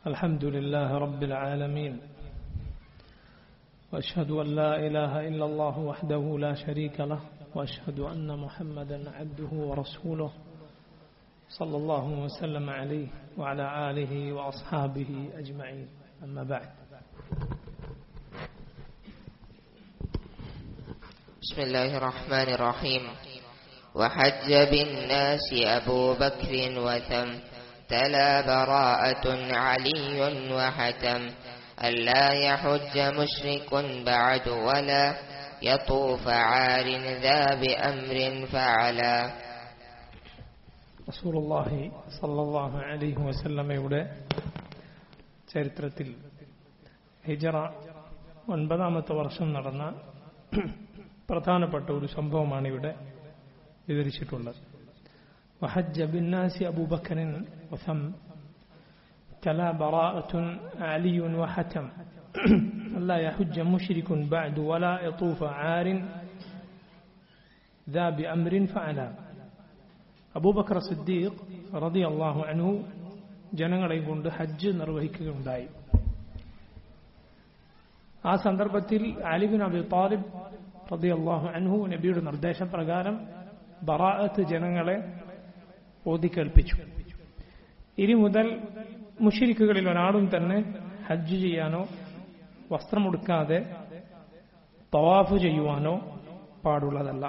الحمد لله رب العالمين واشهد ان لا اله الا الله وحده لا شريك له واشهد ان محمدا عبده ورسوله صلى الله وسلم عليه وعلى اله واصحابه اجمعين اما بعد بسم الله الرحمن الرحيم وحج بالناس أبو بكر وثم تلا براءة علي وحتم ألا يحج مشرك بعد ولا يطوف عار ذا بأمر فعلا റസൂലുള്ളാഹി സല്ലല്ലാഹു അലൈഹി വസല്ലമയുടെ ചരിത്രത്തിൽ ഹിജറ ഒൻപതാമത്തെ വർഷം നടന്ന പ്രധാനപ്പെട്ട ഒരു സംഭവമാണ് ഇവിടെ വിവരിച്ചിട്ടുള്ളത് وحج بالناس أبو بكر وثم تلا براءة علي وحتم ألا يحج مشرك بعد ولا يطوف عار ذا بأمر فعلا അബൂബക്കർ സിദ്ദീഖ് റതി അള്ളാഹു അനു ജനങ്ങളെയും കൊണ്ട് ഹജ്ജ് നിർവഹിക്കുകയുണ്ടായി ആ സന്ദർഭത്തിൽ അലിബിൻ അബി താലിബ് റതി അള്ളാഹു അൻഹു നബിയുടെ നിർദ്ദേശപ്രകാരം ബറാഅത്ത് ജനങ്ങളെ ഓതിക്കേൽപ്പിച്ചു ഇനി മുതൽ മുഷിരിക്കുകളിൽ ഒരാളും തന്നെ ഹജ്ജ് ചെയ്യാനോ വസ്ത്രമുടുക്കാതെ തവാഫ് ചെയ്യുവാനോ പാടുള്ളതല്ല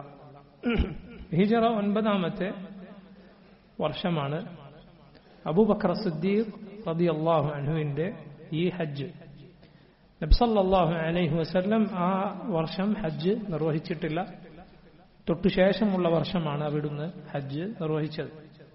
ഹിജറ ഒൻപതാമത്തെ വർഷമാണ് അബൂബക്കർ സിദ്ദീഖ് റതി അള്ളാഹു അൻഹുവിന്റെ ഈ ഹജ്ജ് നബ്സല്ലാഹു അലൈഹി വസ്ല്ലം ആ വർഷം ഹജ്ജ് നിർവഹിച്ചിട്ടില്ല തൊട്ടു ശേഷമുള്ള വർഷമാണ് അവിടുന്ന് ഹജ്ജ് നിർവഹിച്ചത്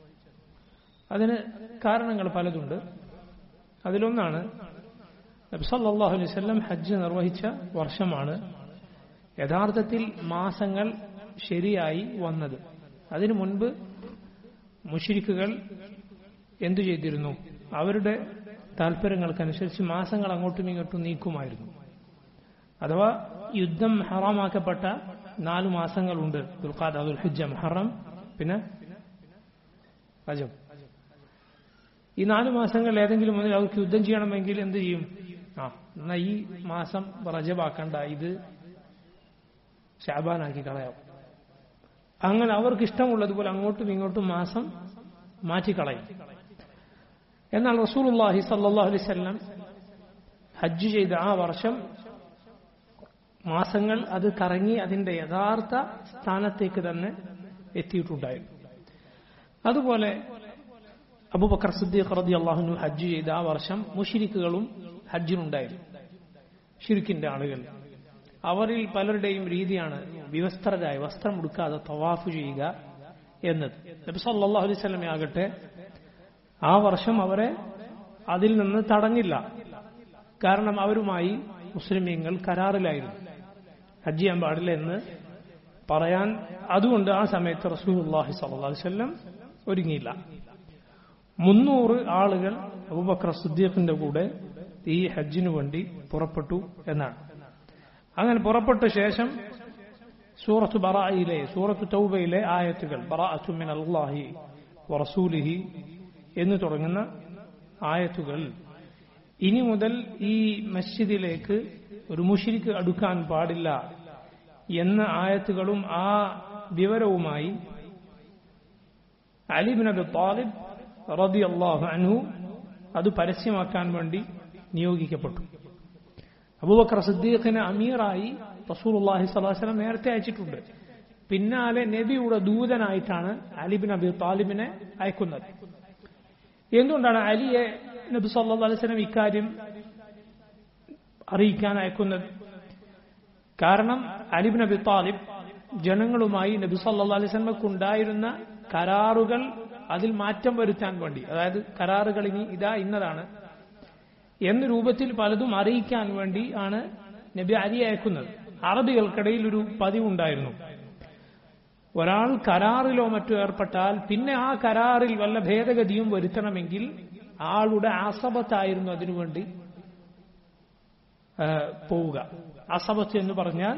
അതിന് കാരണങ്ങൾ പലതുണ്ട് അതിലൊന്നാണ് നബ്സല്ലാഹു അലൈഹി വല്ലം ഹജ്ജ് നിർവഹിച്ച വർഷമാണ് യഥാർത്ഥത്തിൽ മാസങ്ങൾ ശരിയായി വന്നത് അതിനു മുൻപ് മുഷിരിക്കുകൾ എന്തു ചെയ്തിരുന്നു അവരുടെ താല്പര്യങ്ങൾക്കനുസരിച്ച് മാസങ്ങൾ അങ്ങോട്ടും ഇങ്ങോട്ടും നീക്കുമായിരുന്നു അഥവാ യുദ്ധം ഹറാമാക്കപ്പെട്ട നാല് മാസങ്ങളുണ്ട് ദുൽഖാദ് അതുൽ ഹിജ മുഹറം പിന്നെ റജബ് ഈ നാല് മാസങ്ങൾ ഏതെങ്കിലും ഒന്നിൽ അവർക്ക് യുദ്ധം ചെയ്യണമെങ്കിൽ എന്ത് ചെയ്യും ആ എന്നാ ഈ മാസം റജബാക്കണ്ട ഇത് ഷാബാനാക്കി കളയാം അങ്ങനെ അവർക്ക് ഇഷ്ടമുള്ളതുപോലെ അങ്ങോട്ടും ഇങ്ങോട്ടും മാസം മാറ്റിക്കളയും എന്നാൽ റസൂലുള്ളാഹി സല്ലല്ലാഹു അലൈഹി വസല്ലം ഹജ്ജ് ചെയ്ത ആ വർഷം മാസങ്ങൾ അത് കറങ്ങി അതിന്റെ യഥാർത്ഥ സ്ഥാനത്തേക്ക് തന്നെ എത്തിയിട്ടുണ്ടായിരുന്നു അതുപോലെ അബൂബക്കർ സിദ്ദീഖ് റതി അള്ളാഹുനു ഹജ്ജ് ചെയ്ത ആ വർഷം മുഷിരിക്കുകളും ഹജ്ജിനുണ്ടായിരുന്നു ഷിരിക്കിന്റെ ആളുകൾ അവരിൽ പലരുടെയും രീതിയാണ് വിവസ്ത്രരായി വസ്ത്രം ഉടുക്കാതെ തവാഫ് ചെയ്യുക എന്നത് നബി സല്ലല്ലാഹു അലൈഹി വസല്ലം ആകട്ടെ ആ വർഷം അവരെ അതിൽ നിന്ന് തടഞ്ഞില്ല കാരണം അവരുമായി മുസ്ലിമീങ്ങൾ കരാറിലായിരുന്നു ഹജ്ജ് ചെയ്യാൻ പാടില്ല എന്ന് പറയാൻ അതുകൊണ്ട് ആ സമയത്ത് റസൂലുള്ളാഹി സ്വല്ലല്ലാഹു അലൈഹി വസല്ലം ഒരുങ്ങിയില്ല മുന്നൂറ് ആളുകൾ അബൂബക്കർ സിദ്ദീഖിന്റെ കൂടെ ഈ ഹജ്ജിനു വേണ്ടി പുറപ്പെട്ടു എന്നാണ് അങ്ങനെ പുറപ്പെട്ട ശേഷം സൂറത്ത് ബറായിലെ സൂറത്ത് തൗബയിലെ ആയത്തുകൾ ബറാഅത്തു മിൻ അല്ലാഹി വറസൂലിഹി എന്ന് തുടങ്ങുന്ന ആയത്തുകൾ ഇനി മുതൽ ഈ മസ്ജിദിലേക്ക് ഒരു മുഷിരിക്ക് അടുക്കാൻ പാടില്ല എന്ന ആയത്തുകളും ആ വിവരവുമായി അലിബിൻ അബി താലിബ് റതി അള്ളാഹു അൻഹു അത് പരസ്യമാക്കാൻ വേണ്ടി നിയോഗിക്കപ്പെട്ടു അബൂബക്കർ സിദ്ദീഖിന് അമീറായി റസൂലുള്ളാഹി സ്വലാസ്ലം നേരത്തെ അയച്ചിട്ടുണ്ട് പിന്നാലെ നബിയുടെ ദൂതനായിട്ടാണ് അലിബിൻ അബി താലിബിനെ അയക്കുന്നത് എന്തുകൊണ്ടാണ് അലിയെ നബി സല്ലാ അലൈവലം ഇക്കാര്യം അറിയിക്കാൻ അയക്കുന്നത് കാരണം അലിബിൻ അബി താലിബ് ജനങ്ങളുമായി നബി സല്ലാ അലൈവലമക്കുണ്ടായിരുന്ന കരാറുകൾ അതിൽ മാറ്റം വരുത്താൻ വേണ്ടി അതായത് കരാറുകൾ ഇനി ഇതാ ഇന്നതാണ് എന്ന രൂപത്തിൽ പലതും അറിയിക്കാൻ വേണ്ടി ആണ് നബി അരി അയക്കുന്നത് അറബികൾക്കിടയിൽ ഒരു പതിവുണ്ടായിരുന്നു ഒരാൾ കരാറിലോ മറ്റോ ഏർപ്പെട്ടാൽ പിന്നെ ആ കരാറിൽ വല്ല ഭേദഗതിയും വരുത്തണമെങ്കിൽ ആളുടെ അസബത്തായിരുന്നു അതിനുവേണ്ടി പോവുക അസബത്ത് എന്ന് പറഞ്ഞാൽ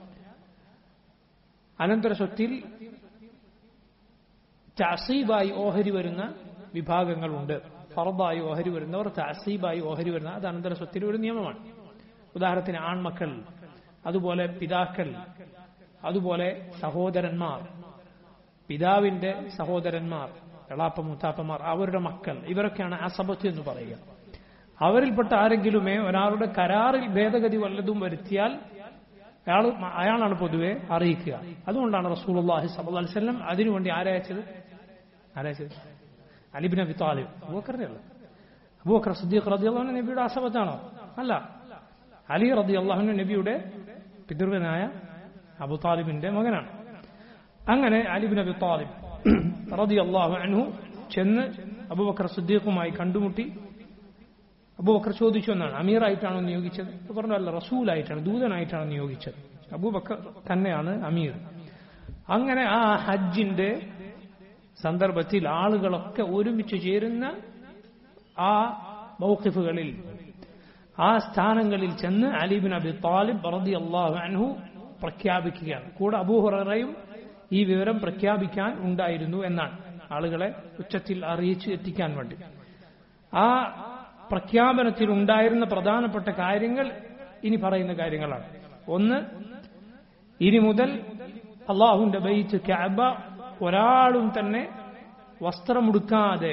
അനന്തര സ്വത്തിൽ ചസീബായി ഓഹരി വരുന്ന വിഭാഗങ്ങളുണ്ട് ഫറദായി ഓഹരി വരുന്നവർ തസീബായി ഓഹരി വരുന്ന അത് അനന്തര സ്വത്തിന് ഒരു നിയമമാണ് ഉദാഹരണത്തിന് ആൺമക്കൾ അതുപോലെ പിതാക്കൾ അതുപോലെ സഹോദരന്മാർ പിതാവിന്റെ സഹോദരന്മാർ എളാപ്പ മുത്താപ്പമാർ അവരുടെ മക്കൾ ഇവരൊക്കെയാണ് അസബത്ത് എന്ന് പറയുക അവരിൽപ്പെട്ട ആരെങ്കിലുമേ ഒരാളുടെ കരാറിൽ ഭേദഗതി വല്ലതും വരുത്തിയാൽ അയാൾ അയാളാണ് പൊതുവെ അറിയിക്കുക അതുകൊണ്ടാണ് റസൂലുള്ളാഹി സ്വല്ലല്ലാഹി അലൈഹി വസല്ലം അതിനുവേണ്ടി ആരയച്ചത് ആരയച്ചത് അലിബിൻ അബി താലിബ് അബൂബക്കറിനെ അല്ല അബൂബക്കർ സിദ്ദീഖ് റളിയല്ലാഹു അൻഹു നബിയുടെ അസബത്താണോ അല്ല അലി റളിയല്ലാഹു അൻഹു നബിയുടെ പിതൃവനായ അബു താലിബിന്റെ മകനാണ് അങ്ങനെ അലിബിൻ അബി താലിബ് റളിയല്ലാഹു അൻഹു ചെന്ന് അബൂബക്കർ സിദ്ദീഖുമായി കണ്ടുമുട്ടി അബൂബക്കർ ചോദിച്ചു എന്നാണ് അമീറായിട്ടാണോ നിയോഗിച്ചത് പറഞ്ഞു അല്ല റസൂലായിട്ടാണ് ദൂതനായിട്ടാണ് നിയോഗിച്ചത് അബൂബക്കർ തന്നെയാണ് അമീർ അങ്ങനെ ആ ഹജ്ജിന്റെ സന്ദർഭത്തിൽ ആളുകളൊക്കെ ഒരുമിച്ച് ചേരുന്ന ആ മൗഖിഫുകളിൽ ആ സ്ഥാനങ്ങളിൽ ചെന്ന് അലിബിൻ അബി താലിബ് റതി അള്ളാഹു അൻഹു പ്രഖ്യാപിക്കുകയാണ് കൂടെ അബൂഹുറയും ഈ വിവരം പ്രഖ്യാപിക്കാൻ ഉണ്ടായിരുന്നു എന്നാണ് ആളുകളെ ഉച്ചത്തിൽ അറിയിച്ച് എത്തിക്കാൻ വേണ്ടി ആ പ്രഖ്യാപനത്തിൽ ഉണ്ടായിരുന്ന പ്രധാനപ്പെട്ട കാര്യങ്ങൾ ഇനി പറയുന്ന കാര്യങ്ങളാണ് ഒന്ന് ഇനി മുതൽ അള്ളാഹുന്റെ ബൈത്ത് ക്യാബ ഒരാളും തന്നെ വസ്ത്രമുടുക്കാതെ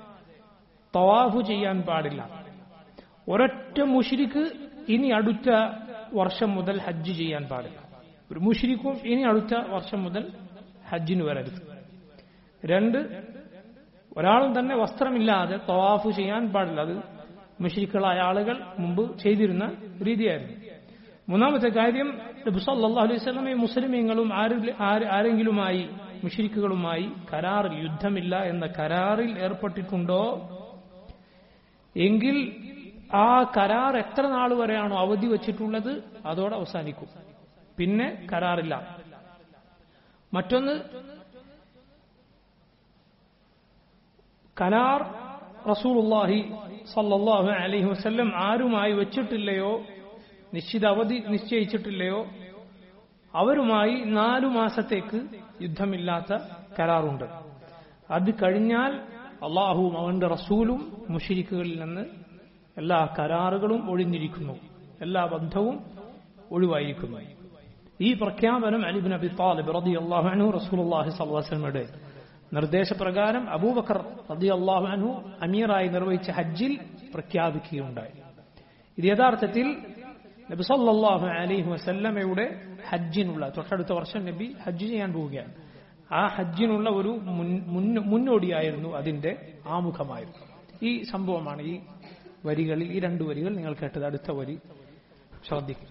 തവാഫു ചെയ്യാൻ പാടില്ല ഒരൊറ്റ മുഷിരിക്ക് ഇനി അടുത്ത വർഷം മുതൽ ഹജ്ജ് ചെയ്യാൻ പാടില്ല ഒരു മുഷിരിക്കും ഇനി അടുത്ത വർഷം മുതൽ ഹജ്ജിന് വരരുത് രണ്ട് ഒരാളും തന്നെ വസ്ത്രമില്ലാതെ തവാഫ് ചെയ്യാൻ പാടില്ല അത് മുഷിരിക്കളായ ആളുകൾ മുമ്പ് ചെയ്തിരുന്ന രീതിയായിരുന്നു മൂന്നാമത്തെ കാര്യം നബിസല്ലാ അലൈഹി സ്വലമെ മുസ്ലിമീങ്ങളും ആരെങ്കിലുമായി മുഷിരിക്കുകളുമായി കരാറിൽ യുദ്ധമില്ല എന്ന കരാറിൽ ഏർപ്പെട്ടിട്ടുണ്ടോ എങ്കിൽ ആ കരാർ എത്ര നാൾ വരെയാണോ അവധി വച്ചിട്ടുള്ളത് അതോടെ അവസാനിക്കും പിന്നെ കരാറില്ല മറ്റൊന്ന് കരാർ റസൂലുള്ളാഹി സല്ലല്ലാഹു അലൈഹി വസല്ലം ആരുമായി വെച്ചിട്ടില്ലയോ നിശ്ചിത അവധി നിശ്ചയിച്ചിട്ടില്ലയോ അവരുമായി നാലു മാസത്തേക്ക് യുദ്ധമില്ലാത്ത കരാറുണ്ട് അത് കഴിഞ്ഞാൽ അള്ളാഹുവും അവന്റെ റസൂലും മുഷിരിക്കുകളിൽ നിന്ന് എല്ലാ കരാറുകളും ഒഴിഞ്ഞിരിക്കുന്നു എല്ലാ ബന്ധവും ഒഴിവായിരിക്കുന്നു ഈ പ്രഖ്യാപനം അലിബിൻ അബി താലിബ് റതി അള്ളാഹു അനു റസൂലുള്ളാഹി സ്വല്ലല്ലാഹുയുടെ നിർദ്ദേശപ്രകാരം അബൂബക്കർ റതി അള്ളാഹു അനു അമീറായി നിർവഹിച്ച ഹജ്ജിൽ പ്രഖ്യാപിക്കുകയുണ്ടായി ഇത് യഥാർത്ഥത്തിൽ നബി സല്ലല്ലാഹു അലൈഹി വസല്ലമയുടെ ഹജ്ജിനുള്ള തൊട്ടടുത്ത വർഷം നബി ഹജ്ജ് ചെയ്യാൻ പോവുകയാണ് ആ ഹജ്ജിനുള്ള ഒരു മുന്നോടിയായിരുന്നു അതിന്റെ ആമുഖമായിരുന്നു ഈ സംഭവമാണ് ഈ വരികളിൽ ഈ രണ്ടു വരികൾ നിങ്ങൾ കേട്ടത് അടുത്ത വരി ശ്രദ്ധിക്കും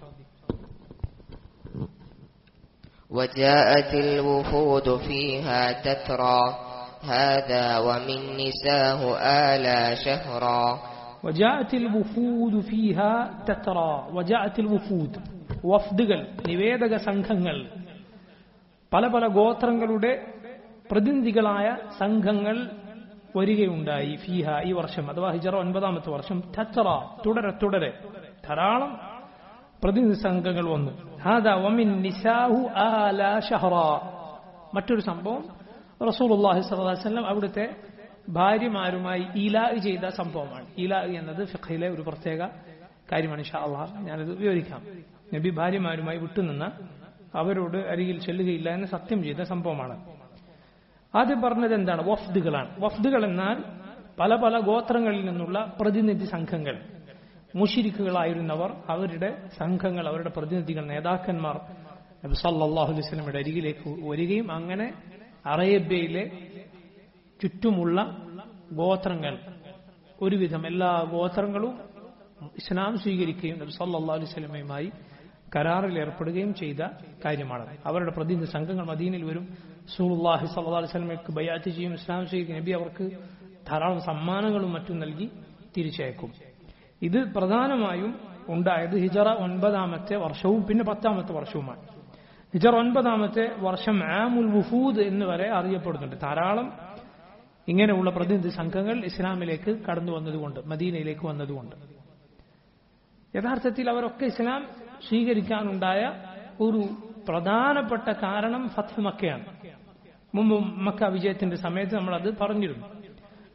وجاءت الوفود فيها تترى هذا ومن نساه آلا شهرا وجاءت الوفود فيها تترى وجاءت الوفود വഫ്ദുകൾ നിവേദക സംഘങ്ങൾ പല പല ഗോത്രങ്ങളുടെ പ്രതിനിധികളായ സംഘങ്ങൾ വരികയുണ്ടായി ഫീഹ ഈ വർഷം അഥവാ ഹിജറ ഒൻപതാമത്തെ വർഷം തത്തറ തുടരെ തുടരെ ധാരാളം പ്രതിനിധി സംഘങ്ങൾ വന്നു ഹാദാ വമിൻ നിസാഹു ആല ഷഹറ മറ്റൊരു സംഭവം റസൂലുള്ളാഹി സ്വല്ലല്ലാഹു അലൈഹി വസല്ലം അവിടുത്തെ ഭാര്യമാരുമായി ഇലാ ചെയ്ത സംഭവമാണ് ഇലാ എന്നത് ഫിഖഹിലെ ഒരു പ്രത്യേക കാര്യമാണ് ഇൻഷാ അള്ളാഹ് ഞാനത് വിവരിക്കാം നബി ഭാര്യമാരുമായി വിട്ടുനിന്ന അവരോട് അരികിൽ ചെല്ലുകയില്ല എന്ന് സത്യം ചെയ്ത സംഭവമാണ് ആദ്യം പറഞ്ഞത് എന്താണ് വഫ്ദുകളാണ് വഫ്ദുകൾ എന്നാൽ പല പല ഗോത്രങ്ങളിൽ നിന്നുള്ള പ്രതിനിധി സംഘങ്ങൾ മുഷിരിക്കുകളായിരുന്നവർ അവരുടെ സംഘങ്ങൾ അവരുടെ പ്രതിനിധികൾ നേതാക്കന്മാർ നബി സല്ലല്ലാഹു അലൈഹി വസല്ലമയുടെ അരികിലേക്ക് വരികയും അങ്ങനെ അറേബ്യയിലെ ചുറ്റുമുള്ള ഗോത്രങ്ങൾ ഒരുവിധം എല്ലാ ഗോത്രങ്ങളും ഇസ്ലാം സ്വീകരിക്കുകയും നബി സല്ലല്ലാഹു അലൈഹി വസല്ലമയുമായി കരാറിൽ ഏർപ്പെടുകയും ചെയ്ത കാര്യമാണ് അവരുടെ പ്രതിനിധി സംഘങ്ങൾ മദീനയിൽ വരും സൂറുല്ലാഹി സല്ലല്ലാഹു അലൈഹി വസല്ലമയ്ക്ക് ബയാറ്റ് ചെയ്യും ഇസ്ലാം സ്വീകരിക്കും നബി അവർക്ക് ധാരാളം സമ്മാനങ്ങളും മറ്റും നൽകി തിരിച്ചയക്കും ഇത് പ്രധാനമായും ഉണ്ടായത് ഹിജറ ഒൻപതാമത്തെ വർഷവും പിന്നെ പത്താമത്തെ വർഷവുമാണ് ഹിജറ ഒൻപതാമത്തെ വർഷം ആമുൽ വുഫൂദ് എന്ന് വരെ അറിയപ്പെടുന്നുണ്ട് ധാരാളം ഇങ്ങനെയുള്ള പ്രതിനിധി സംഘങ്ങൾ ഇസ്ലാമിലേക്ക് കടന്നു വന്നതുകൊണ്ട് മദീനയിലേക്ക് വന്നതുകൊണ്ട് യഥാർത്ഥത്തിൽ അവരൊക്കെ ഇസ്ലാം സ്വീകരിക്കാനുണ്ടായ ഒരു പ്രധാനപ്പെട്ട കാരണം ഫത്ത് മക്കയാണ് മുമ്പ് മക്ക വിജയത്തിന്റെ സമയത്ത് നമ്മൾ അത് പറഞ്ഞിരുന്നു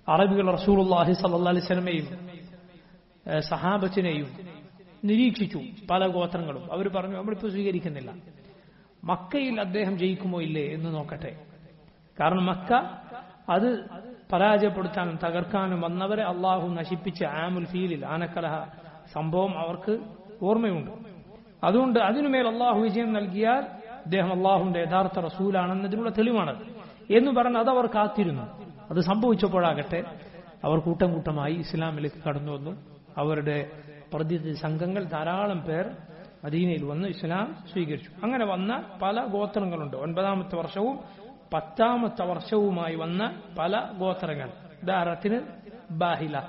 അറബികൾ റസൂലുള്ളാഹി സല്ലല്ലാഹു അലൈഹി വസല്ലമയും ഏഹ്, സഹാബത്തിനെയും നിരീക്ഷിച്ചു പല ഗോത്രങ്ങളും അവർ പറഞ്ഞു നമ്മളിപ്പോൾ സ്വീകരിക്കുന്നില്ല മക്കയിൽ അദ്ദേഹം ജയിക്കുമോ ഇല്ലേ എന്ന് നോക്കട്ടെ കാരണം മക്ക അത് പരാജയപ്പെടുത്താനും തകർക്കാനും വന്നവരെ അള്ളാഹു നശിപ്പിച്ച ആമുൽ ഫീലിൽ ആനക്കലഹ സംഭവം അവർക്ക് ഓർമ്മയുണ്ട് അതുകൊണ്ട് അതിനുമേൽ അള്ളാഹു വിജയം നൽകിയാൽ അദ്ദേഹം അള്ളാഹുവിന്റെ യഥാർത്ഥ റസൂലാണെന്നതിനുള്ള തെളിവാണ് എന്ന് പറഞ്ഞ് അത് അവർ കാത്തിരുന്നു അത് സംഭവിച്ചപ്പോഴാകട്ടെ അവർ കൂട്ടം കൂട്ടമായി ഇസ്ലാമിലേക്ക് കടന്നു വന്നു അവരുടെ പ്രതിനിധി സംഘങ്ങൾ ധാരാളം പേർ മദീനയിൽ വന്ന് ഇസ്ലാം സ്വീകരിച്ചു അങ്ങനെ വന്ന പല ഗോത്രങ്ങളുണ്ട് ഒൻപതാമത്തെ വർഷവും പത്താമത്തെ വർഷവുമായി വന്ന പല ഗോത്രങ്ങൾ ഉദാഹരണത്തിന് ബാഹില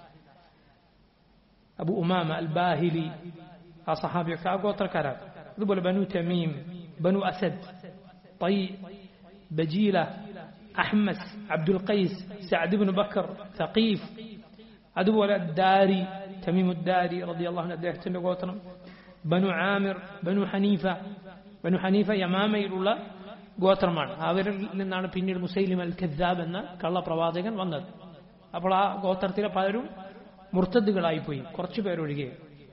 അബു ഉമാമ അൽ ബാഹിലി ആ സഹാബിയൊക്കെ ആ ഗോത്രക്കാരാണ് അതുപോലെ ബനു Tamim Banu Asad Tai Bajila Ahmas Abdul Qais Saad ibn Bakr Thaqif അതുപോലെ ദാരി തമീമുദ്ദാരി റളിയല്ലാഹു അദ്ദേഹത്തിന്റെ ഗോത്രം ബനു ആമിർ ബനു ഹനീഫ ബനു ഹനീഫ യമാമയിലുള്ള ഗോത്രമാണ് അവരിൽ നിന്നാണ് പിന്നീട് മുസൈലിം അൽ ഖദ്ദാബ് എന്ന കള്ളപ്രവാചകൻ വന്നത് അപ്പോൾ ആ ഗോത്രത്തിലെ പലരും മുർത്തദ്ദുകളായി പോയി കുറച്ചു പേരൊഴികെ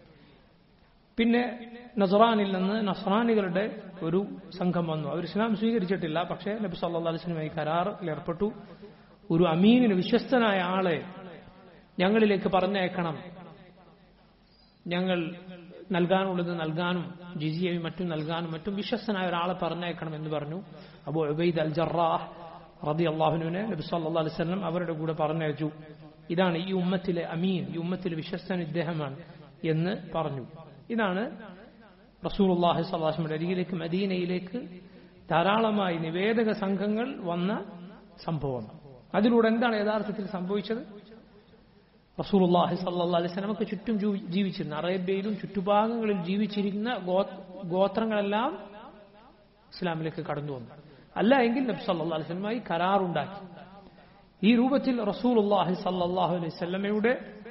പിന്നെ നസറാനിൽ നിന്ന് നസറാനികളുടെ ഒരു സംഘം വന്നു അവർ ഇസ്ലാം സ്വീകരിച്ചിട്ടില്ല പക്ഷേ നബി സല്ലാ അലിസ്ലമായി കരാറിൽ ഏർപ്പെട്ടു ഒരു അമീനിന് വിശ്വസ്തനായ ആളെ ഞങ്ങളിലേക്ക് പറഞ്ഞയക്കണം ഞങ്ങൾ നൽകാനുള്ളത് നൽകാനും ജിസിയയും മറ്റും നൽകാനും മറ്റും വിശ്വസ്തനായ ഒരാളെ പറഞ്ഞയക്കണം എന്ന് പറഞ്ഞു അബു ഉബൈദ് അൽ ജറാഹ് റബി അള്ളാഹുനുവിനെ നബി സല്ലാ അലിസ്ലം അവരുടെ കൂടെ പറഞ്ഞയച്ചു ഇതാണ് ഈ ഉമ്മത്തിലെ അമീൻ ഈ ഉമ്മത്തിലെ വിശ്വസ്തൻ ഇദ്ദേഹമാണ് എന്ന് പറഞ്ഞു ഇതാണ് റസൂലുള്ളാഹി സ്വലാസ്മയുടെ അരികിലേക്ക് മദീനയിലേക്ക് ധാരാളമായി നിവേദക സംഘങ്ങൾ വന്ന സംഭവം അതിലൂടെ എന്താണ് യഥാർത്ഥത്തിൽ സംഭവിച്ചത് റസൂലുള്ളാഹി സല്ലല്ലാഹു അലൈഹി വസല്ലമക്ക് ചുറ്റും ജൂ- ജീവിച്ചിരുന്ന അറേബ്യയിലും ചുറ്റുഭാഗങ്ങളിൽ ജീവിച്ചിരിക്കുന്ന ഗോ- ഗോത്രങ്ങളെല്ലാം ഇസ്ലാമിലേക്ക് കടന്നു വന്നു അല്ല എങ്കിൽ നബി സല്ലല്ലാഹു അലൈഹി വസല്ലമായി കരാറുണ്ടാക്കി ഈ രൂപത്തിൽ റസൂലുള്ളാഹി സല്ലല്ലാഹു അലൈഹി വസല്ലമയുടെ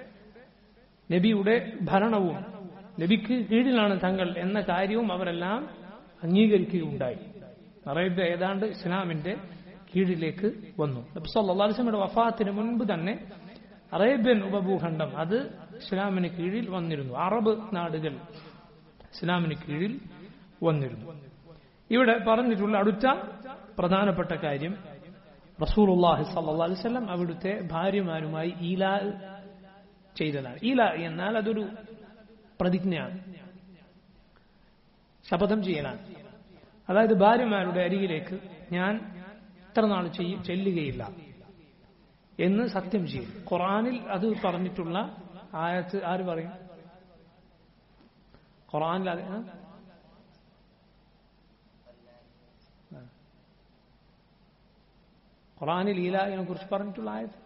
നബിയുടെ ഭരണവും നബിക്ക് കീഴിലാണ് തങ്ങൾ എന്ന കാര്യവും അവരെല്ലാം അംഗീകരിക്കുകയുണ്ടായി അറേബ്യ ഏതാണ്ട് ഇസ്ലാമിന്റെ കീഴിലേക്ക് വന്നു നബി സല്ലല്ലാഹു അലൈഹി വസല്ലമയുടെ വഫാത്തിന് മുൻപ് തന്നെ അറേബ്യൻ ഉപഭൂഖണ്ഡം അത് ഇസ്ലാമിന് കീഴിൽ വന്നിരുന്നു അറബ് നാടുകൾ ഇസ്ലാമിന് കീഴിൽ വന്നിരുന്നു ഇവിടെ പറഞ്ഞിട്ടുള്ള അടുത്ത പ്രധാനപ്പെട്ട കാര്യം റസൂലുള്ളാഹി സല്ലല്ലാഹു അലൈഹി വസല്ലം അവിടുത്തെ ഭാര്യമാരുമായി ഈലാ ചെയ്തതാണ് ഈല എന്നാൽ അതൊരു പ്രതിജ്ഞയാണ് ശപഥം ചെയ്യലാണ് അതായത് ഭാര്യമാരുടെ അരികിലേക്ക് ഞാൻ ഇത്ര നാൾ ചെയ്യും ചെല്ലുകയില്ല എന്ന് സത്യം ചെയ്യും ഖുറാനിൽ അത് പറഞ്ഞിട്ടുള്ള ആയത്ത് ആര് പറയും ഖുറാനിൽ അത് ആ? ഖുറാനിൽ ഈലാഹിനെ കുറിച്ച് പറഞ്ഞിട്ടുള്ള ആയത്ത്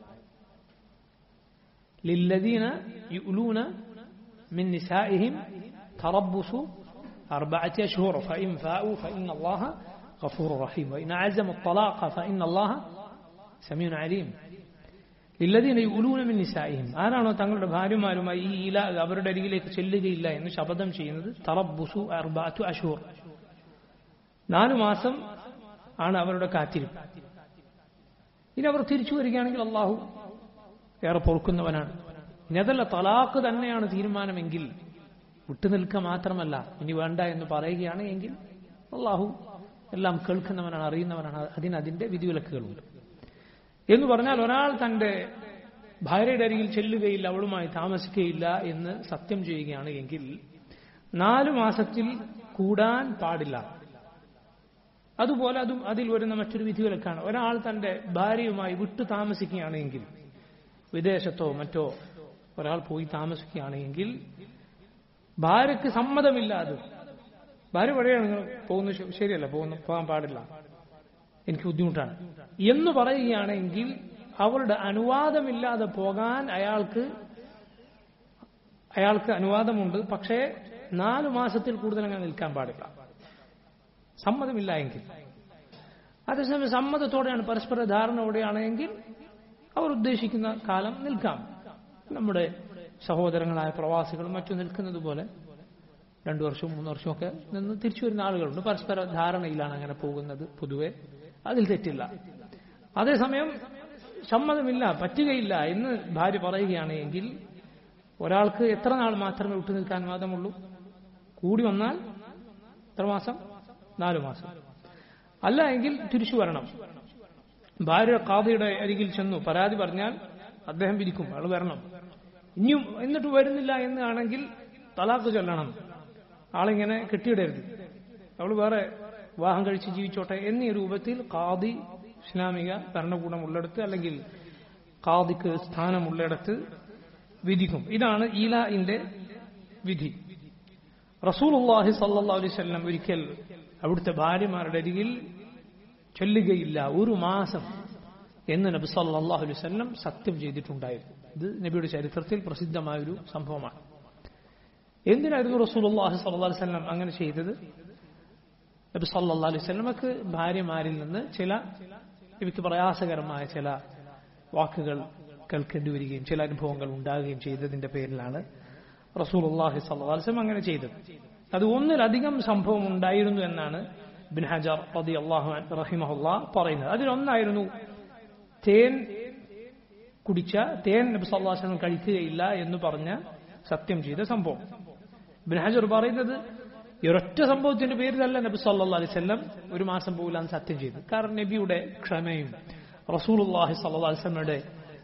للذين يؤلون من نسائهم تربص أربعة أشهر فإن فاءوا فإن الله غفور رحيم وإن عزموا الطلاق فإن الله سميع عليم للذين يؤلون من نسائهم ആരാണോ തങ്ങളുടെ ഭാര്യമാരുമായി ഈ ഇല അവരുടെ അരികിലേക്ക് ചെല്ലുകയില്ല എന്ന് ശപഥം ചെയ്യുന്നത് തറബുസു അർബാത്തു അഷൂർ നാലു മാസം ആണ് അവരുടെ കാത്തിരിപ്പ് ഇനി അവർ തിരിച്ചു വരികയാണെങ്കിൽ അള്ളാഹു ഏറെ പൊറുക്കുന്നവനാണ് ഇനി അതല്ല തലാഖ് തന്നെയാണ് തീരുമാനമെങ്കിൽ വിട്ടുനിൽക്കുക മാത്രമല്ല ഇനി വേണ്ട എന്ന് പറയുകയാണ് എങ്കിൽ അള്ളാഹു എല്ലാം കേൾക്കുന്നവനാണ് അറിയുന്നവനാണ് അതിന് അതിന്റെ വിധിവിലക്കുകളുണ്ട് എന്ന് പറഞ്ഞാൽ ഒരാൾ തന്റെ ഭാര്യയുടെ അരികിൽ ചെല്ലുകയില്ല അവളുമായി താമസിക്കുകയില്ല എന്ന് സത്യം ചെയ്യുകയാണ് എങ്കിൽ നാലു മാസത്തിൽ കൂടാൻ പാടില്ല അതുപോലെ അതും അതിൽ വരുന്ന മറ്റൊരു വിധിവിലക്കാണ് ഒരാൾ തന്റെ ഭാര്യയുമായി വിട്ടു താമസിക്കുകയാണെങ്കിൽ വിദേശത്തോ മറ്റോ ഒരാൾ പോയി താമസിക്കുകയാണെങ്കിൽ ഭാര്യയ്ക്ക് സമ്മതമില്ലാതെ ഭാര്യ പറയുകയാണ് നിങ്ങൾ പോകുന്നത് ശ- ശരിയല്ല പോകുന്ന പോകാൻ പാടില്ല എനിക്ക് ബുദ്ധിമുട്ടാണ് എന്ന് പറയുകയാണെങ്കിൽ അവളുടെ അനുവാദമില്ലാതെ പോകാൻ അയാൾക്ക് അയാൾക്ക് അനുവാദമുണ്ട് പക്ഷേ നാലു മാസത്തിൽ കൂടുതൽ അങ്ങനെ നിൽക്കാൻ പാടില്ല സമ്മതമില്ല എങ്കിൽ അതേസമയം സമ്മതത്തോടെയാണ് പരസ്പര ധാരണയോടെയാണ് എങ്കിൽ അവർ ഉദ്ദേശിക്കുന്ന കാലം നിൽക്കാം നമ്മുടെ സഹോദരങ്ങളായ പ്രവാസികളും മറ്റും നിൽക്കുന്നത് പോലെ രണ്ടു വർഷവും മൂന്ന് വർഷവും ഒക്കെ നിന്ന് തിരിച്ചു വരുന്ന ആളുകളുണ്ട് പരസ്പര ധാരണയിലാണ് അങ്ങനെ പോകുന്നത് പൊതുവെ അതിൽ തെറ്റില്ല അതേസമയം സമ്മതമില്ല പറ്റുകയില്ല എന്ന് ഭാര്യ പറയുകയാണ് എങ്കിൽ ഒരാൾക്ക് എത്ര നാൾ മാത്രമേ വിട്ടു നിൽക്കാൻ വാദമുള്ളൂ കൂടി വന്നാൽ എത്ര മാസം നാലു മാസം അല്ല എങ്കിൽ തിരിച്ചു വരണം ഭാര്യ കാതയുടെ അരികിൽ ചെന്നു പരാതി പറഞ്ഞാൽ അദ്ദേഹം വിധിക്കും അയാൾ വരണം ഇനിയും എന്നിട്ട് വരുന്നില്ല എന്നാണെങ്കിൽ തലാക്ക് ചൊല്ലണം ആളിങ്ങനെ കെട്ടിയിടരുത് അവൾ വേറെ വിവാഹം കഴിച്ച് ജീവിച്ചോട്ടെ എന്നീ രൂപത്തിൽ ഖാദി ഇസ്ലാമിക ഭരണകൂടം ഉള്ളിടത്ത് അല്ലെങ്കിൽ ഖാദിക്ക് സ്ഥാനമുള്ളിടത്ത് വിധിക്കും ഇതാണ് ഈലാഇന്റെ വിധി റസൂലുള്ളാഹി സല്ലല്ലാഹു അലൈഹി വസല്ലം ഒരിക്കൽ അവിടുത്തെ ഭാര്യമാരുടെ അരികിൽ ചൊല്ലുകയില്ല ഒരു മാസം എന്ന് നബി സല്ലല്ലാഹു അലൈഹി വസല്ലം സത്യം ചെയ്തിട്ടുണ്ടായിരുന്നു ഇത് നബിയുടെ ചരിത്രത്തിൽ പ്രസിദ്ധമായൊരു സംഭവമാണ് എന്തിനായിരുന്നു റസൂലുള്ളാഹി സല്ലല്ലാഹു അലൈഹി വസല്ലം അങ്ങനെ ചെയ്തത് നബി സല്ലല്ലാഹു അലൈഹി വസല്ലമക്ക് ഭാര്യമാരിൽ നിന്ന് ചില ഇവയ്ക്ക് പ്രയാസകരമായ ചില വാക്കുകൾ കേൾക്കേണ്ടി വരികയും ചില അനുഭവങ്ങൾ ഉണ്ടാകുകയും ചെയ്തതിന്റെ പേരിലാണ് റസൂലുള്ളാഹി സല്ലല്ലാഹു അലൈഹി വസല്ലം അങ്ങനെ ചെയ്തത് അത് ഒന്നിലധികം സംഭവം ഉണ്ടായിരുന്നു എന്നാണ് ബിൻ ഹജർ റളിയല്ലാഹു അൻഹു റഹിമഹുല്ലാ പറയുന്നത് അതിലൊന്നായിരുന്നു തേൻ കുടിച്ച തേൻ നബി സല്ലല്ലാഹു അലൈഹി വസല്ലം കഴിക്കുകയില്ല എന്ന് പറഞ്ഞ സത്യം ചെയ്ത സംഭവം ബിൻ ഹജർ പറയുന്നത് ഈ ഒരൊറ്റ സംഭവത്തിന്റെ പേരിലല്ല നബി സല്ലല്ലാഹു അലൈഹി വസല്ലം ഒരു മാസം പോകില്ല സത്യം ചെയ്തു കാരണം നബിയുടെ ക്ഷമയും റസൂലുള്ളാഹി സല്ലല്ലാഹു അലൈഹി വസല്ലമയുടെ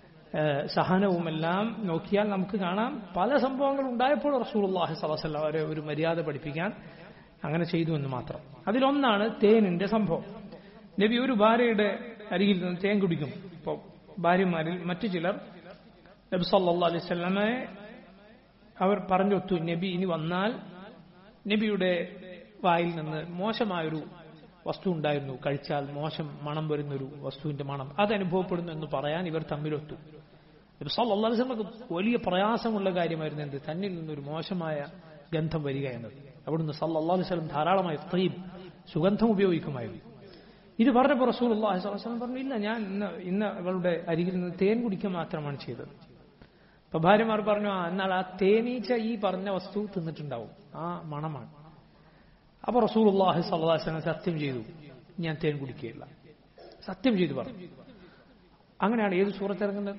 സഹനവുമെല്ലാം നോക്കിയാൽ നമുക്ക് കാണാം പല സംഭവങ്ങൾ ഉണ്ടായപ്പോൾ റസൂലുള്ളാഹി സ്വല്ലല്ലാഹു അലൈഹി വസല്ലം അവരെ ഒരു മര്യാദ പഠിപ്പിക്കാൻ അങ്ങനെ ചെയ്തു എന്ന് മാത്രം അതിലൊന്നാണ് തേനിന്റെ സംഭവം നബി ഒരു ഭാര്യയുടെ അരികിൽ നിന്ന് തേൻ കുടിക്കും ഇപ്പോൾ ഭാര്യമാരിൽ മറ്റു ചിലർ നബി സല്ലല്ലാഹു അലൈഹി വസല്ലമയെ അവർ പറഞ്ഞൊത്തു നബി ഇനി വന്നാൽ നബിയുടെ വായിൽ നിന്ന് മോശമായൊരു വസ്തു ഉണ്ടായിരുന്നു കഴിച്ചാൽ മോശം മണം വരുന്നൊരു വസ്തുവിന്റെ മണം അത് അനുഭവപ്പെടുന്നു എന്ന് പറയാൻ ഇവർ തമ്മിലൊത്തു നബി സല്ലല്ലാഹു അലൈഹി വസല്ലമക്ക് വലിയ പ്രയാസമുള്ള കാര്യമായിരുന്നു എന്ത് തന്നിൽ നിന്നൊരു മോശമായ ഗന്ധം വരിക എന്നത് അവിടുന്ന് സല്ലല്ലാഹു അലൈഹി വസല്ലം ധാരാളമായി തയ്യബ് സുഗന്ധം ഉപയോഗിക്കുമായിരുന്നു ഇത് പറഞ്ഞപ്പോൾ റസൂലുള്ളാഹി സ്വല്ലല്ലാഹു അലൈഹി വസല്ലം പറഞ്ഞു ഇല്ല ഞാൻ ഇന്ന് ഇന്ന് അവളുടെ അരികിൽ നിന്ന് തേൻ കുടിക്കുക മാത്രമാണ് ചെയ്തത് അപ്പൊ ഭാര്യമാർ പറഞ്ഞു ആ എന്നാൽ ആ തേനീച്ച ഈ പറഞ്ഞ വസ്തു തിന്നിട്ടുണ്ടാവും ആ മണമാണ് അപ്പൊ റസൂലുള്ളാഹി സ്വല്ലല്ലാഹു അലൈഹി വസല്ലം സത്യം ചെയ്തു ഞാൻ തേൻ കുടിക്കുകയില്ല സത്യം ചെയ്തു പറഞ്ഞു അങ്ങനെയാണ് ഏത് സൂറത്ത് ഇറങ്ങുന്നത്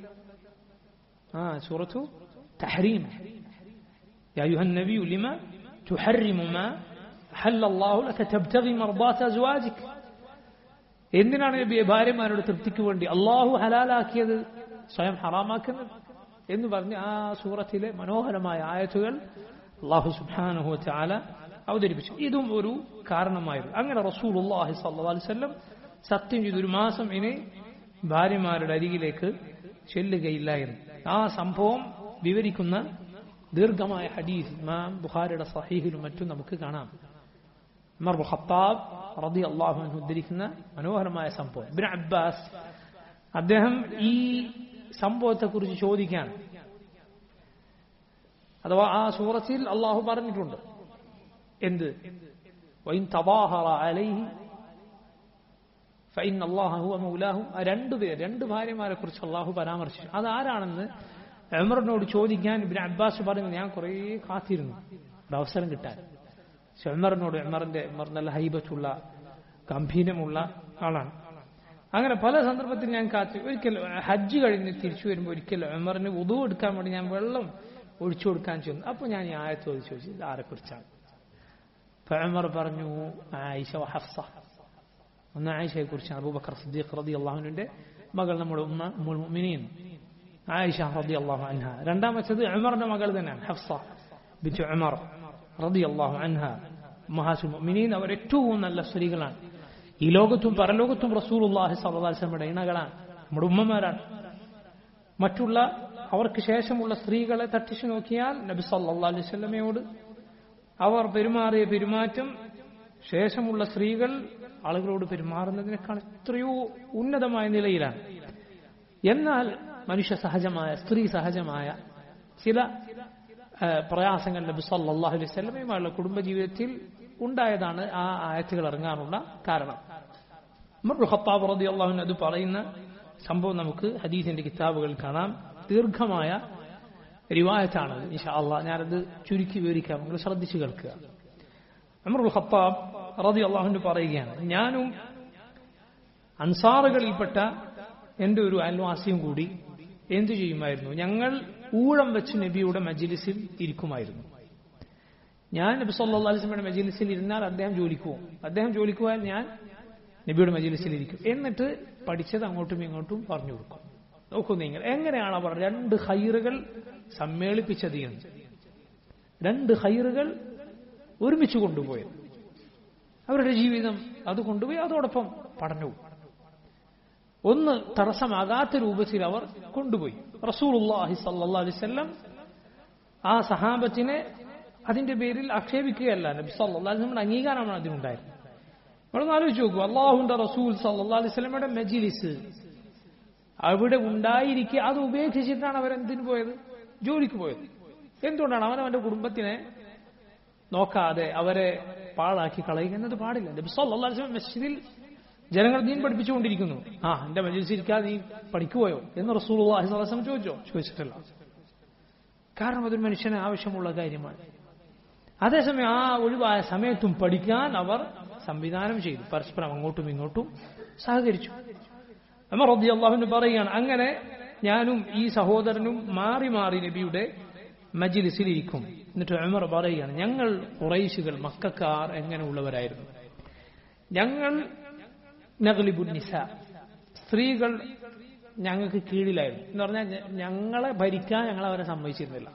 ആ സൂറത്തു തഹരീം يا أيها النبي لما تحرم ما حل الله لك تبتغي مرضات أزواجك എന്തിനാണ് നബി ഭാര്യമാരുടെ തൃപ്തിക്ക് വേണ്ടി അള്ളാഹു ഹലാലാക്കിയത് സ്വയം ഹറാമാക്കുന്നത് എന്ന് പറഞ്ഞ് ആ സൂറത്തിലെ മനോഹരമായ ആയത്തുകൾ അള്ളാഹു സുബാനുഹു ചാല അവതരിപ്പിച്ചു ഇതും ഒരു കാരണമായിരുന്നു അങ്ങനെ റസൂൽ അള്ളാഹി സല്ലി വല്ലം സത്യം ചെയ്തു ഒരു മാസം ഇനി ഭാര്യമാരുടെ അരികിലേക്ക് ചെല്ലുകയില്ല എന്ന് ആ സംഭവം വിവരിക്കുന്ന ദീർഘമായ ഹദീസ് ഇമാം ബുഖാരിയുടെ സഹീഹിലും മറ്റും നമുക്ക് കാണാം ഉമർ ഖത്താബ് റതി അള്ളാഹു ഉദ്ധരിക്കുന്ന മനോഹരമായ സംഭവം ഇബ്ൻ അബ്ബാസ് അദ്ദേഹം ഈ സംഭവത്തെക്കുറിച്ച് ചോദിക്കാൻ അഥവാ ആ സൂറത്തിൽ അള്ളാഹു പറഞ്ഞിട്ടുണ്ട് എന്ത് വൈൻ തവാഹറ അലൈഹി ഫൈൻ അള്ളാഹു ഹുവ മൗലാഹു ആ രണ്ടുപേർ രണ്ട് ഭാര്യമാരെ കുറിച്ച് അള്ളാഹു പരാമർശിച്ചു അതാരാണെന്ന് ഉമറിനോട് ചോദിക്കാൻ ഇബ്ൻ അബ്ബാസ് പറഞ്ഞു ഞാൻ കുറേ കാത്തിരുന്നു ഒരു അവസരം കിട്ടാൻ പക്ഷെ ഉമറിനോട് ഉമറിന്റെ ഉമർ നല്ല ഹൈബത്തുള്ള ഗംഭീരമുള്ള ആളാണ് അങ്ങനെ പല സന്ദർഭത്തിൽ ഞാൻ കാത്തി ഒരിക്കൽ ഹജ്ജ് കഴിഞ്ഞ് തിരിച്ചു വരുമ്പോൾ ഒരിക്കൽ ഉമറിന് ഉദു എടുക്കാൻ വേണ്ടി ഞാൻ വെള്ളം ഒഴിച്ചു കൊടുക്കാൻ ചെന്നു അപ്പോൾ ഞാൻ ഈ ആയത്ത് ചോദിച്ചു ചോദിച്ചു ഇത് ആരെക്കുറിച്ചാണ് ഉമർ പറഞ്ഞു ആയിഷ ഹഫ്സ ഒന്ന് ആയിഷയെ കുറിച്ചാണ് അബൂബക്കർ സിദ്ദീഖ് റതി അള്ളാഹുവിന്റെ മകൾ നമ്മുടെ ഉമ്മ മുഅ്മിനീൻ ആയിഷ റതി അള്ളാഹു അൻഹ രണ്ടാമത്തത് ഉമറിന്റെ മകൾ തന്നെയാണ് ഹഫ്സ ബിറ്റ് ഉമർ റതി അള്ളാഹു അൻഹ മഹാസു മുഅ്മിനീൻ അവർ ഏറ്റവും നല്ല സ്ത്രീകളാണ് ഈ ലോകത്തും പരലോകത്തും റസൂലുള്ളാഹി സ്വല്ലല്ലാഹു അലൈഹി വസല്ലമയുടെ ഇണകളാണ് നമ്മുടെ ഉമ്മമാരാണ് മറ്റുള്ള അവർക്ക് ശേഷമുള്ള സ്ത്രീകളെ തട്ടിച്ചു നോക്കിയാൽ നബി സല്ലല്ലാഹു അലൈഹി വസല്ലമയോട് അവർ പെരുമാറിയ പെരുമാറ്റം ശേഷമുള്ള സ്ത്രീകൾ ആളുകളോട് പെരുമാറുന്നതിനേക്കാൾ എത്രയോ ഉന്നതമായ നിലയിലാണ് എന്നാൽ മനുഷ്യ സഹജമായ സ്ത്രീ സഹജമായ ചില പ്രയാസങ്ങൾ നബി സല്ലല്ലാഹു അലൈഹി വസല്ലമയുമായുള്ള കുടുംബജീവിതത്തിൽ ഉണ്ടായതാണ് ആ ആയത്തുകൾ ഇറങ്ങാനുള്ള കാരണം ഖത്താബ് റളിയല്ലാഹു അൻഹു അത് പറയുന്ന സംഭവം നമുക്ക് ഹദീസിന്റെ കിതാബുകൾ കാണാം ദീർഘമായ റിവായത്താണത് ഇൻഷാ അള്ളാഹ് ഞാനത് ചുരുക്കി വിവരിക്കാം നിങ്ങൾ ശ്രദ്ധിച്ചു കേൾക്കുക അമറുൽ ഖത്താബ് റതി അള്ളാഹുവിന് പറയുകയാണ് ഞാനും അൻസാറുകളിൽപ്പെട്ട എന്റെ ഒരു അയൽവാസിയും കൂടി എന്തു ചെയ്യുമായിരുന്നു ഞങ്ങൾ ഊഴം വെച്ച് നബിയുടെ മജിലിസിൽ ഇരിക്കുമായിരുന്നു ഞാൻ നബി സല്ലാ അലിസ്മയുടെ മജിലിസിൽ ഇരുന്നാൽ അദ്ദേഹം ജോലിക്ക് പോകും അദ്ദേഹം ജോലിക്ക് പോയാൽ ഞാൻ നബിയുടെ മജിലിസിൽ ഇരിക്കും എന്നിട്ട് പഠിച്ചത് അങ്ങോട്ടും ഇങ്ങോട്ടും പറഞ്ഞു കൊടുക്കും നോക്കൂ നിങ്ങൾ എങ്ങനെയാണ് അവർ രണ്ട് ഹൈറുകൾ സമ്മേളിപ്പിച്ചത് എന്ന് രണ്ട് ഹൈറുകൾ ഒരുമിച്ച് കൊണ്ടുപോയത് അവരുടെ ജീവിതം അത് കൊണ്ടുപോയി അതോടൊപ്പം പഠനവും ഒന്ന് തടസ്സമാകാത്ത രൂപത്തിൽ അവർ കൊണ്ടുപോയി റസൂലുള്ളാഹി സല്ലല്ലാഹു അലൈഹി വസല്ലം ആ സഹാബത്തിനെ അതിന്റെ പേരിൽ ആക്ഷേപിക്കുകയല്ല നബി സല്ലല്ലാഹു അലൈഹി വസല്ലം അംഗീകാരമാണ് അതിനുണ്ടായിരുന്നത് നമ്മളൊന്ന് ആലോചിച്ച് നോക്കൂ അള്ളാഹുന്റെ റസൂൽ സല്ലല്ലാഹു അലൈഹി വസല്ലമയുടെ മജിലിസ് അവിടെ ഉണ്ടായിരിക്കെ അത് ഉപേക്ഷിച്ചിട്ടാണ് അവരെന്തിനു പോയത് ജോലിക്ക് പോയത് എന്തുകൊണ്ടാണ് അവൻ അവന്റെ കുടുംബത്തിനെ നോക്കാതെ അവരെ പാഴാക്കി കളയുക എന്നത് പാടില്ല നബി സല്ലല്ലാഹു അലൈഹി വസല്ലം മസ്ജിദിൽ ജനങ്ങൾ ദീൻ പഠിപ്പിച്ചുകൊണ്ടിരിക്കുന്നു ആ എന്റെ മജിലിസിരിക്കാതെ നീ പഠിക്കുപോയോ എന്ന് റസൂൽ അള്ളാഹിസ്വലം ചോദിച്ചോ ചോദിച്ചിട്ടില്ല കാരണം അതൊരു മനുഷ്യന് ആവശ്യമുള്ള കാര്യമാണ് അതേസമയം ആ ഒഴിവായ സമയത്തും പഠിക്കാൻ അവർ സംവിധാനം ചെയ്തു പരസ്പരം അങ്ങോട്ടും ഇങ്ങോട്ടും സഹകരിച്ചു അമർ റബ്ദി അള്ളാഹുവിന് പറയുകയാണ് അങ്ങനെ ഞാനും ഈ സഹോദരനും മാറി മാറി നബിയുടെ മജിലിസിലിരിക്കും എന്നിട്ട് അമർ പറയുകയാണ് ഞങ്ങൾ കുറൈശുകൾ മക്കാർ എങ്ങനെയുള്ളവരായിരുന്നു ഞങ്ങൾ നഗലിബുന്നിസ സ്ത്രീകൾ ഞങ്ങൾക്ക് കീഴിലായിരുന്നു എന്ന് പറഞ്ഞാൽ ഞങ്ങളെ ഭരിക്കാൻ ഞങ്ങൾ അവരെ സമ്മതിച്ചിരുന്നില്ല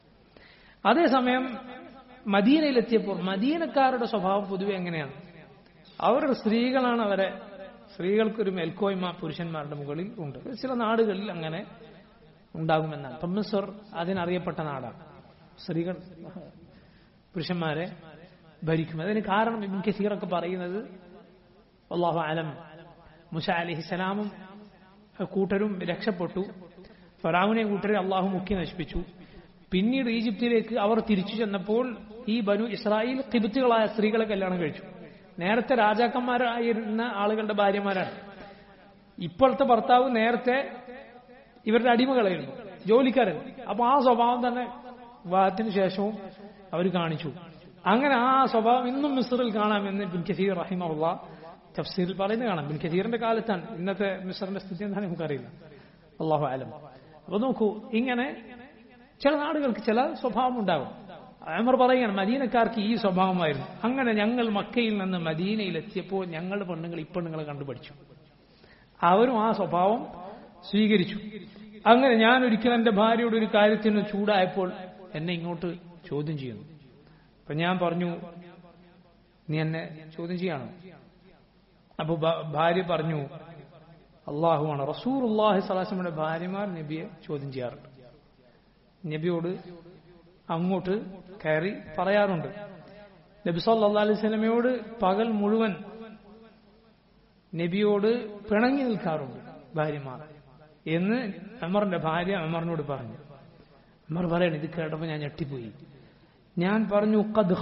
അതേസമയം മദീനയിലെത്തിയപ്പോൾ മദീനക്കാരുടെ സ്വഭാവം പൊതുവെ എങ്ങനെയാണ് അവരുടെ സ്ത്രീകളാണ് അവരെ സ്ത്രീകൾക്കൊരു മേൽക്കോയ്മ പുരുഷന്മാരുടെ മുകളിൽ ഉണ്ട് ചില നാടുകളിൽ അങ്ങനെ ഉണ്ടാകുമെന്നാണ് ഇപ്പം മിസർ അതിനറിയപ്പെട്ട നാടാണ് സ്ത്രീകൾ പുരുഷന്മാരെ ഭരിക്കും അതിന് കാരണം ഇബിൻ കസീറൊക്കെ പറയുന്നത് അള്ളാഹു അലം മുസ അലിഹിസലാമും കൂട്ടരും രക്ഷപ്പെട്ടു ഫറാവുനെ കൂട്ടരെ അള്ളാഹു മുഖ്യ നശിപ്പിച്ചു പിന്നീട് ഈജിപ്തിലേക്ക് അവർ തിരിച്ചു ചെന്നപ്പോൾ ഈ ബനു ഇസ്രായേൽ തിബുത്തുകളായ സ്ത്രീകളെ കല്യാണം കഴിച്ചു നേരത്തെ രാജാക്കന്മാരായിരുന്ന ആളുകളുടെ ഭാര്യമാരാണ് ഇപ്പോഴത്തെ ഭർത്താവ് നേരത്തെ ഇവരുടെ അടിമകളായിരുന്നു ജോലിക്കാരൻ അപ്പൊ ആ സ്വഭാവം തന്നെ വിവാഹത്തിന് ശേഷവും അവർ കാണിച്ചു അങ്ങനെ ആ സ്വഭാവം ഇന്നും മിസ്റിൽ കാണാമെന്ന് ബിൻ കസീർ റഹിമുള്ള തഫ്സീറിൽ പറയുന്നത് കാണാം ബിൻ കസീറിന്റെ കാലത്താണ് ഇന്നത്തെ മിസ്റിന്റെ സ്ഥിതി എന്താണ് നമുക്കറിയില്ല അള്ളാഹു ആലം അപ്പൊ നോക്കൂ ഇങ്ങനെ ചില നാടുകൾക്ക് ചില സ്വഭാവം ഉണ്ടാകും അമർ പറയുകയാണ് മദീനക്കാർക്ക് ഈ സ്വഭാവമായിരുന്നു അങ്ങനെ ഞങ്ങൾ മക്കയിൽ നിന്ന് മദീനയിൽ എത്തിയപ്പോൾ ഞങ്ങളുടെ പെണ്ണുങ്ങൾ ഇപ്പെണ്ണുങ്ങളെ കണ്ടുപഠിച്ചു അവരും ആ സ്വഭാവം സ്വീകരിച്ചു അങ്ങനെ ഞാൻ ഒരിക്കൽ എന്റെ ഭാര്യയോട് ഒരു കാര്യത്തിന് ചൂടായപ്പോൾ എന്നെ ഇങ്ങോട്ട് ചോദ്യം ചെയ്യുന്നു അപ്പൊ ഞാൻ പറഞ്ഞു നീ എന്നെ ചോദ്യം ചെയ്യണോ അപ്പൊ ഭാര്യ പറഞ്ഞു അള്ളാഹുവാണ് റസൂർ അള്ളാഹി സ്വലാസ്മയുടെ ഭാര്യമാർ നബിയെ ചോദ്യം ചെയ്യാറുണ്ട് നബിയോട് അങ്ങോട്ട് കയറി പറയാറുണ്ട് നബി സല്ലാ അലൈഹി സ്വലമയോട് പകൽ മുഴുവൻ നബിയോട് പിണങ്ങി നിൽക്കാറുണ്ട് ഭാര്യമാർ എന്ന് അമറിന്റെ ഭാര്യ അമറിനോട് പറഞ്ഞു അമർ പറയണ ഇത് കേട്ടപ്പോ ഞാൻ ഞെട്ടിപ്പോയി ഞാൻ പറഞ്ഞു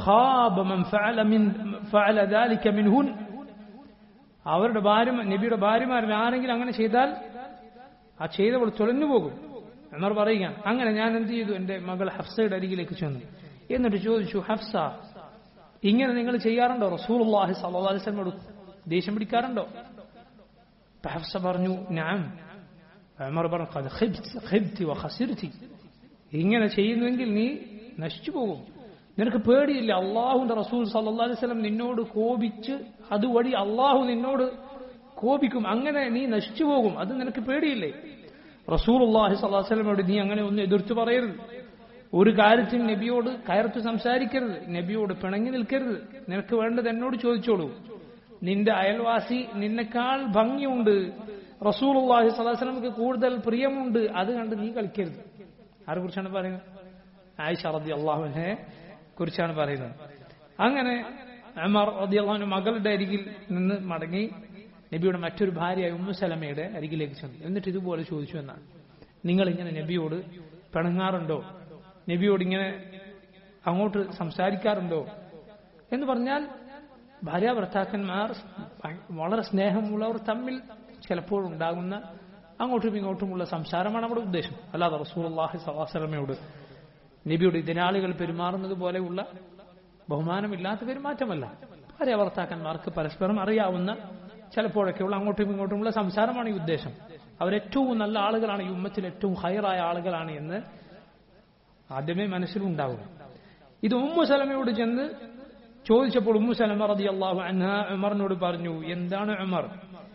അവരുടെ ഭാര്യ നബിയുടെ ഭാര്യമാരിൽ ആരെങ്കിലും അങ്ങനെ ചെയ്താൽ ആ ചെയ്തവൾ തുളഞ്ഞു പോകും എന്നർ പറയുകയാണ് അങ്ങനെ ഞാൻ എന്ത് ചെയ്തു എന്റെ മകൾ ഹഫ്സയുടെ അരികിലേക്ക് ചെന്നു എന്നിട്ട് ചോദിച്ചു ഹഫ്സ ഇങ്ങനെ നിങ്ങൾ ചെയ്യാറുണ്ടോ റസൂൽ അള്ളാഹി സല്ലാസ്ലമോട് ദേഷ്യം പിടിക്കാറുണ്ടോ ഹഫ്സ പറഞ്ഞു ഞാൻ അമർ പറഞ്ഞു ഇങ്ങനെ ചെയ്യുന്നുവെങ്കിൽ നീ നശിച്ചു പോകും നിനക്ക് പേടിയില്ല അള്ളാഹുന്റെ റസൂൽ സല്ലാ അലൈവലം നിന്നോട് കോപിച്ച് അതുവഴി അള്ളാഹു നിന്നോട് കോപിക്കും അങ്ങനെ നീ നശിച്ചു പോകും അത് നിനക്ക് പേടിയില്ലേ റസൂൽ അള്ളാഹി സ്വലാസ്ലമോട് നീ അങ്ങനെ ഒന്നും എതിർത്ത് പറയരുത് ഒരു കാര്യത്തിൽ നബിയോട് കയർത്ത് സംസാരിക്കരുത് നബിയോട് പിണങ്ങി നിൽക്കരുത് നിനക്ക് വേണ്ടത് എന്നോട് ചോദിച്ചോളൂ നിന്റെ അയൽവാസി നിന്നെക്കാൾ ഭംഗിയുണ്ട് റസൂൽ അള്ളാഹി സ്വലാസ്ലമക്ക് കൂടുതൽ പ്രിയമുണ്ട് അത് കണ്ട് നീ കളിക്കരുത് ആരെ കുറിച്ചാണ് പറയുന്നത് ആയിഷ റബി അള്ളാഹുനെ കുറിച്ചാണ് പറയുന്നത് അങ്ങനെ അമർ റബി അള്ളാഹുന്റെ മകളുടെ അരികിൽ നിന്ന് മടങ്ങി നബിയുടെ മറ്റൊരു ഭാര്യയായ ഉമ്മുസലമയുടെ അരികിലേക്ക് ചെന്നു എന്നിട്ട് ഇതുപോലെ ചോദിച്ചു എന്നാണ് നിങ്ങൾ ഇങ്ങനെ നബിയോട് പിണങ്ങാറുണ്ടോ നബിയോട് ഇങ്ങനെ അങ്ങോട്ട് സംസാരിക്കാറുണ്ടോ എന്ന് പറഞ്ഞാൽ ഭാര്യ ഭർത്താക്കന്മാർ വളരെ സ്നേഹമുള്ളവർ തമ്മിൽ ചിലപ്പോഴുണ്ടാകുന്ന അങ്ങോട്ടും ഇങ്ങോട്ടുമുള്ള സംസാരമാണ് നമ്മുടെ ഉദ്ദേശം അല്ലാതെ റസൂൽഹി സവാസലമയോട് നബിയുടെ ഇതിനാളുകൾ പെരുമാറുന്നത് പോലെയുള്ള ബഹുമാനമില്ലാത്ത പെരുമാറ്റമല്ല ഭാര്യ ഭർത്താക്കന്മാർക്ക് പരസ്പരം അറിയാവുന്ന ചിലപ്പോഴൊക്കെയുള്ള അങ്ങോട്ടും ഇങ്ങോട്ടുമുള്ള സംസാരമാണ് ഈ ഉദ്ദേശം അവരേറ്റവും നല്ല ആളുകളാണ് ഈ ഉമ്മത്തിൽ ഏറ്റവും ഹയറായ ആളുകളാണ് എന്ന് ആദ്യമേ മനസ്സിലുണ്ടാവുക ഇത് ഉമ്മു സലമയോട് ചെന്ന് ചോദിച്ചപ്പോൾ ഉമ്മു സലമ റതി അള്ളാഹു അൻഹ ഉമറിനോട് പറഞ്ഞു എന്താണ് ഉമർ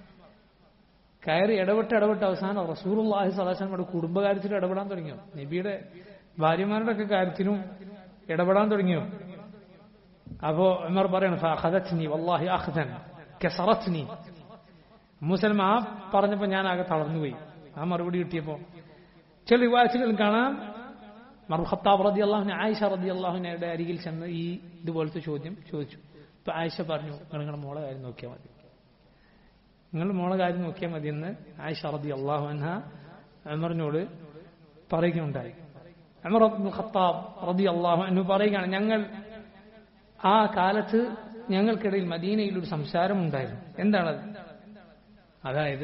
കയറി ഇടപെട്ട് ഇടപെട്ട് അവസാനം റസൂർല്ലാഹി സലാസനയുടെ കുടുംബകാര്യത്തിൽ ഇടപെടാൻ തുടങ്ങിയോ നബിയുടെ ഭാര്യമാരുടെ ഒക്കെ കാര്യത്തിലും ഇടപെടാൻ തുടങ്ങിയോ അപ്പോ ഉമർ പറയണം ഫഅഖദത്നി വല്ലാഹി അഖ്ദൻ കസറത്നി മുസൽമ ആ പറഞ്ഞപ്പോ ഞാൻ ആകെ തളർന്നുപോയി ആ മറുപടി കിട്ടിയപ്പോ ചില റിവായത്തുകളിൽ കാണാം മറു ഖത്താബ് റതി അള്ളാഹുനെ ആയിഷ റതി അള്ളാഹുനയുടെ അരികിൽ ചെന്ന് ഈ ഇതുപോലത്തെ ചോദ്യം ചോദിച്ചു ഇപ്പൊ ആയിഷ പറഞ്ഞു നിങ്ങൾ നിങ്ങളുടെ മോളെ കാര്യം നോക്കിയാൽ മതി നിങ്ങൾ മോളെ കാര്യം നോക്കിയാൽ മതി എന്ന് ആയിഷ റതി അള്ളാഹു അൻഹ അമറിനോട് പറയുകയുണ്ടായി അമർ അബ്ദുൽ ഖത്താബ് റതി അള്ളാഹു അൻഹു പറയുകയാണ് ഞങ്ങൾ ആ കാലത്ത് ഞങ്ങൾക്കിടയിൽ മദീനയിൽ ഒരു സംസാരമുണ്ടായിരുന്നു എന്താണത് അതായത്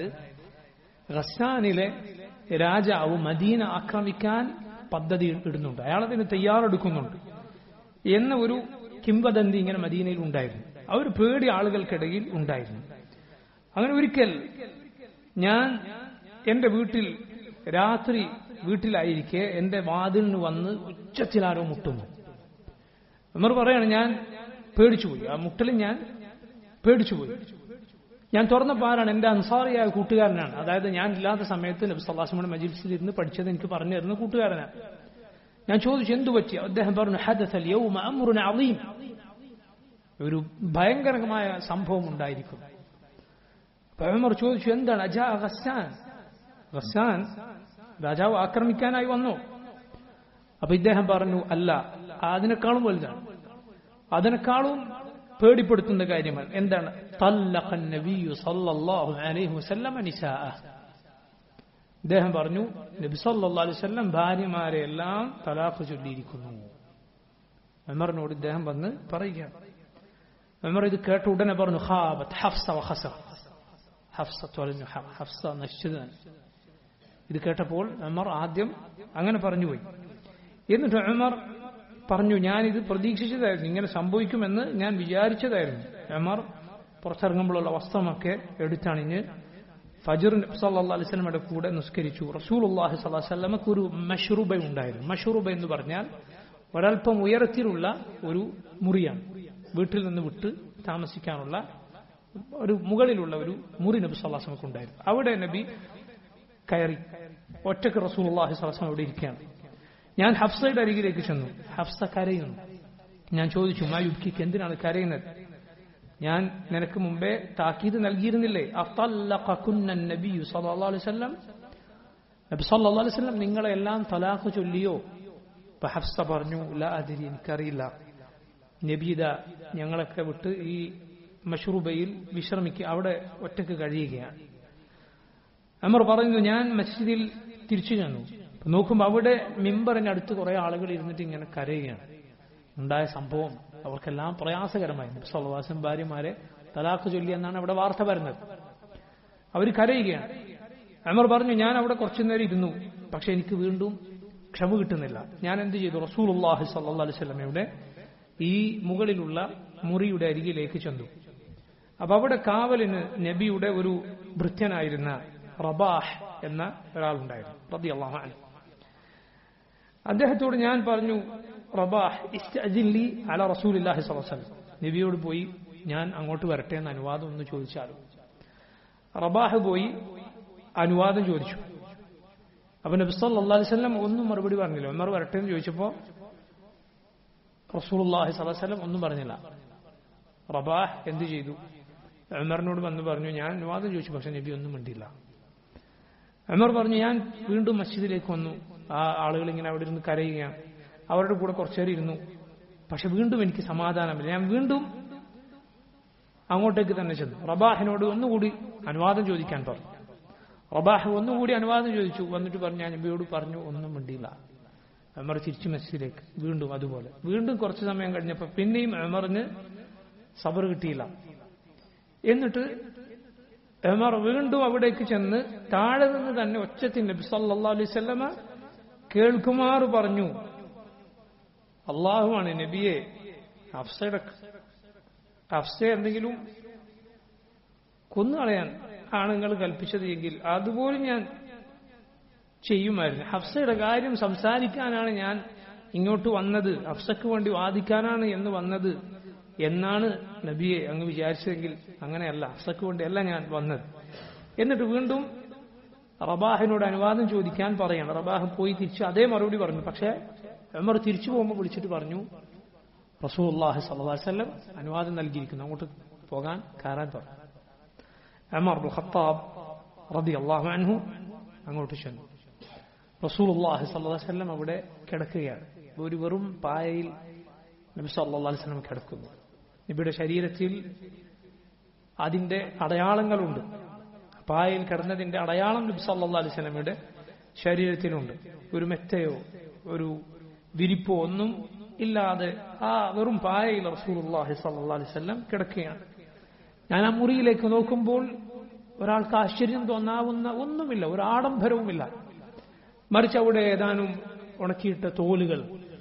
ഖസാനിലെ രാജാവ് മദീന ആക്രമിക്കാൻ പദ്ധതി ഇടുന്നുണ്ട് അയാളതിന് തയ്യാറെടുക്കുന്നുണ്ട് എന്ന ഒരു കിംവദന്തി ഇങ്ങനെ മദീനയിൽ ഉണ്ടായിരുന്നു ആ ഒരു പേടി ആളുകൾക്കിടയിൽ ഉണ്ടായിരുന്നു അങ്ങനെ ഒരിക്കൽ ഞാൻ എന്റെ വീട്ടിൽ രാത്രി വീട്ടിലായിരിക്കെ എന്റെ വാതിലിന് വന്ന് ഉച്ചത്തിലാരോ മുട്ടുന്നു ഉമർ പറയാണ് ഞാൻ പേടിച്ചുപോയി ആ മുട്ടലിൽ ഞാൻ പേടിച്ചുപോയി ഞാൻ തുറന്നപ്പോൾ ആരാണ് എന്റെ അൻസാറിയായ കൂട്ടുകാരനാണ് അതായത് ഞാൻ ഇല്ലാത്ത സമയത്ത് നബി സല്ലാസ്മയുടെ മജിൽസിൽ ഇരുന്ന് പഠിച്ചത് എനിക്ക് പറഞ്ഞു തരുന്ന കൂട്ടുകാരനാണ് ഞാൻ ചോദിച്ചു എന്തു പറ്റി അദ്ദേഹം പറഞ്ഞു ഹദസൽ യൗമ അമ്രുന അളീം ഒരു ഭയങ്കരമായ സംഭവം ഉണ്ടായിരിക്കും പഴമർ ചോദിച്ചു എന്താണ് അജാ ഖസാൻ ഖസാൻ രാജാവ് ആക്രമിക്കാനായി വന്നു അപ്പൊ ഇദ്ദേഹം പറഞ്ഞു അല്ല അതിനേക്കാളും വലുതാണ് അതിനേക്കാളും പേടിപ്പെടുത്തുന്ന കാര്യമാണ് എന്താണ് തല്ലഖൻ നബിയു സല്ലല്ലാഹു അലൈഹി വസല്ലം നിസാഅ ഇദ്ദേഹം പറഞ്ഞു നബി സല്ലല്ലാഹു അലൈഹി വസല്ലം ഭാര്യമാരെ എല്ലാം തലാഖ് ചൊല്ലിയിരിക്കുന്നു ഉമറിനോട് ഇദ്ദേഹം വന്ന് പറയുക ഉമർ ഇത് കേട്ട ഉടനെ പറഞ്ഞു ഖാബത്ത് ഹഫ്സ വഖസ ഹഫ്സ തൊലഞ്ഞു ഹഫ്സ നശിച്ചത് ഇത് കേട്ടപ്പോൾ ഉമർ ആദ്യം അങ്ങനെ പറഞ്ഞുപോയി എന്നിട്ട് ഉമർ പറഞ്ഞു ഞാനിത് പ്രതീക്ഷിച്ചതായിരുന്നു ഇങ്ങനെ സംഭവിക്കുമെന്ന് ഞാൻ വിചാരിച്ചതായിരുന്നു ഉമർ പുറത്തിറങ്ങുമ്പോഴുള്ള വസ്ത്രമൊക്കെ എടുത്തണിഞ്ഞ് ഫജർ സല്ലാ അലിസ്ലമയുടെ കൂടെ നിസ്കരിച്ചു റസൂൽ അള്ളാഹി സ്വല്ലാസ്ലമക്ക് ഒരു മഷറൂബ ഉണ്ടായിരുന്നു മഷറൂബ എന്ന് പറഞ്ഞാൽ ഒരൽപ്പം ഉയരത്തിലുള്ള ഒരു മുറിയാണ് വീട്ടിൽ നിന്ന് വിട്ട് താമസിക്കാനുള്ള ഒരു മുകളിലുള്ള ഒരു മുറി നബി സല്ലാസ്ലമക്ക് ഉണ്ടായിരുന്നു അവിടെ നബി കയറി ഒറ്റക്ക് റസൂൽ അള്ളാഹി സ്വലാസ്ലം അവിടെ ഇരിക്കുകയാണ് ഞാൻ ഹഫ്സയുടെ അരികിലേക്ക് ചെന്നു ഹഫ്സ കരയുന്നു ഞാൻ ചോദിച്ചു മാ യുക്കിക്ക് എന്തിനാണ് കരയുന്നത് ഞാൻ നിനക്ക് മുമ്പേ താക്കീത് നൽകിയിരുന്നില്ലേ നബി അലൈവല്ലം നബി സല്ലാ അലൈവല്ലം നിങ്ങളെ എല്ലാം തലാഖ് ചൊല്ലിയോ ഇപ്പൊ ഹഫ്സ പറഞ്ഞു ല അതിരി എനിക്കറിയില്ല നബീദ ഞങ്ങളൊക്കെ വിട്ട് ഈ മഷറൂബയിൽ വിശ്രമിക്കുക അവിടെ ഒറ്റക്ക് കഴിയുകയാണ് അമർ പറഞ്ഞു ഞാൻ മസ്ജിദിൽ തിരിച്ചു ചെന്നു നോക്കുമ്പോൾ അവിടെ മിമ്പറിന് അടുത്ത് കുറെ ആളുകൾ ഇരുന്നിട്ട് ഇങ്ങനെ കരയുകയാണ് ഉണ്ടായ സംഭവം അവർക്കെല്ലാം പ്രയാസകരമായി സലവാസം ഭാര്യമാരെ തലാഖ് ചൊല്ലി എന്നാണ് അവിടെ വാർത്ത വരുന്നത് അവർ കരയുകയാണ് അമർ പറഞ്ഞു ഞാൻ അവിടെ കുറച്ചു നേരം ഇരുന്നു പക്ഷെ എനിക്ക് വീണ്ടും ക്ഷമ കിട്ടുന്നില്ല ഞാൻ എന്ത് ചെയ്തു റസൂൽ അള്ളാഹി സല്ലാ അലൈവല്ലമയുടെ ഈ മുകളിലുള്ള മുറിയുടെ അരികിലേക്ക് ചെന്നു അപ്പൊ അവിടെ കാവലിന് നബിയുടെ ഒരു ഭൃത്യനായിരുന്ന റബാഹ് എന്ന ഒരാളുണ്ടായിരുന്നു റബി അള്ളാഹു അദ്ദേഹത്തോട് ഞാൻ പറഞ്ഞു റബാഹ് ഇസ്തഅജിൻലി അല റസൂലില്ലാഹി സ്വലം നബിയോട് പോയി ഞാൻ അങ്ങോട്ട് വരട്ടെ എന്ന് അനുവാദം ഒന്ന് ചോദിച്ചാലോ റബാഹ് പോയി അനുവാദം ചോദിച്ചു അപ്പൊ നബി സല്ലല്ലാഹു അലൈഹി വസല്ലം ഒന്നും മറുപടി പറഞ്ഞില്ല ഉമർ വരട്ടെ എന്ന് ചോദിച്ചപ്പോ റസൂലുള്ളാഹി സ്വല്ലല്ലാഹു അലൈഹി വസല്ലം ഒന്നും പറഞ്ഞില്ല റബാഹ് എന്ത് ചെയ്തു ഉമറിനോട് വന്ന് പറഞ്ഞു ഞാൻ അനുവാദം ചോദിച്ചു പക്ഷെ നബി ഒന്നും മിണ്ടില്ല ഉമർ പറഞ്ഞു ഞാൻ വീണ്ടും മസ്ജിദിലേക്ക് വന്നു ആ ആളുകൾ ഇങ്ങനെ അവിടെ ഇരുന്ന് കരയുകയാണ് അവരുടെ കൂടെ കുറച്ചേരം ഇരുന്നു പക്ഷെ വീണ്ടും എനിക്ക് സമാധാനമില്ല ഞാൻ വീണ്ടും അങ്ങോട്ടേക്ക് തന്നെ ചെന്നു റബാഹിനോട് ഒന്നുകൂടി അനുവാദം ചോദിക്കാൻ പറഞ്ഞു റബാഹ് ഒന്നുകൂടി അനുവാദം ചോദിച്ചു വന്നിട്ട് പറഞ്ഞു ഞാൻ നബിയോട് പറഞ്ഞു ഒന്നും മിണ്ടിയില്ല അമർ തിരിച്ചു മസ്ജിദിലേക്ക് വീണ്ടും അതുപോലെ വീണ്ടും കുറച്ചു സമയം കഴിഞ്ഞപ്പോൾ പിന്നെയും അമറിന് സബർ കിട്ടിയില്ല എന്നിട്ട് ഉമർ വീണ്ടും അവിടേക്ക് ചെന്ന് താഴെ നിന്ന് തന്നെ ഒച്ചത്തിൽ നബി സല്ലാ അലൈവല്ലമ കേൾക്കുമാർ പറഞ്ഞു അള്ളാഹുവാണ് നബിയെ അഫ്സയുടെ അഫ്സ എന്തെങ്കിലും കൊന്നുകളയാൻ ആണ് നിങ്ങൾ കൽപ്പിച്ചത് എങ്കിൽ അതുപോലും ഞാൻ ചെയ്യുമായിരുന്നു ഹഫ്സയുടെ കാര്യം സംസാരിക്കാനാണ് ഞാൻ ഇങ്ങോട്ട് വന്നത് ഹഫ്സക്ക് വേണ്ടി വാദിക്കാനാണ് എന്ന് വന്നത് എന്നാണ് നബിയെ അങ്ങ് വിചാരിച്ചതെങ്കിൽ അങ്ങനെയല്ല ഹഫ്സക്ക് വേണ്ടിയല്ല ഞാൻ വന്നത് എന്നിട്ട് വീണ്ടും റബാഹിനോട് അനുവാദം ചോദിക്കാൻ പറയണം റബാഹ് പോയി തിരിച്ച് അതേ മറുപടി പറഞ്ഞു പക്ഷേ ഉമർ തിരിച്ചു പോകുമ്പോൾ വിളിച്ചിട്ട് പറഞ്ഞു റസൂല്ലാഹി സല്ലാസ്ലം അനുവാദം നൽകിയിരിക്കുന്നു അങ്ങോട്ട് പോകാൻ കയറാൻ പറഞ്ഞു അമർ ഖത്താബ് റബി അള്ളാഹു അൻഹു അങ്ങോട്ട് ചെന്നു റസൂലുള്ളാഹി സ്വല്ലല്ലാഹു അലൈഹി വസല്ലം അവിടെ കിടക്കുകയാണ് ഒരു വെറും പായയിൽ നബി സല്ലല്ലാഹു അലൈഹി വസല്ലം കിടക്കുന്നു നബിയുടെ ശരീരത്തിൽ അതിന്റെ അടയാളങ്ങളുണ്ട് പായയിൽ കിടന്നതിന്റെ അടയാളം നബി സല്ലല്ലാഹു അലൈഹി വസല്ലമയുടെ ശരീരത്തിലുണ്ട് ഒരു മെത്തയോ ഒരു വിരിപ്പോ ഒന്നും ഇല്ലാതെ ആ വെറും പായയിൽ റസൂലുള്ളാഹി സ്വല്ലല്ലാഹു അലൈഹി വസല്ലം കിടക്കുകയാണ് ഞാൻ ആ മുറിയിലേക്ക് നോക്കുമ്പോൾ ഒരാൾക്ക് ആശ്ചര്യം തോന്നാവുന്ന ഒന്നുമില്ല ഒരു ആഡംബരവുമില്ല മറിച്ച് അവിടെ ഏതാനും ഉണക്കിയിട്ട തോലുകൾ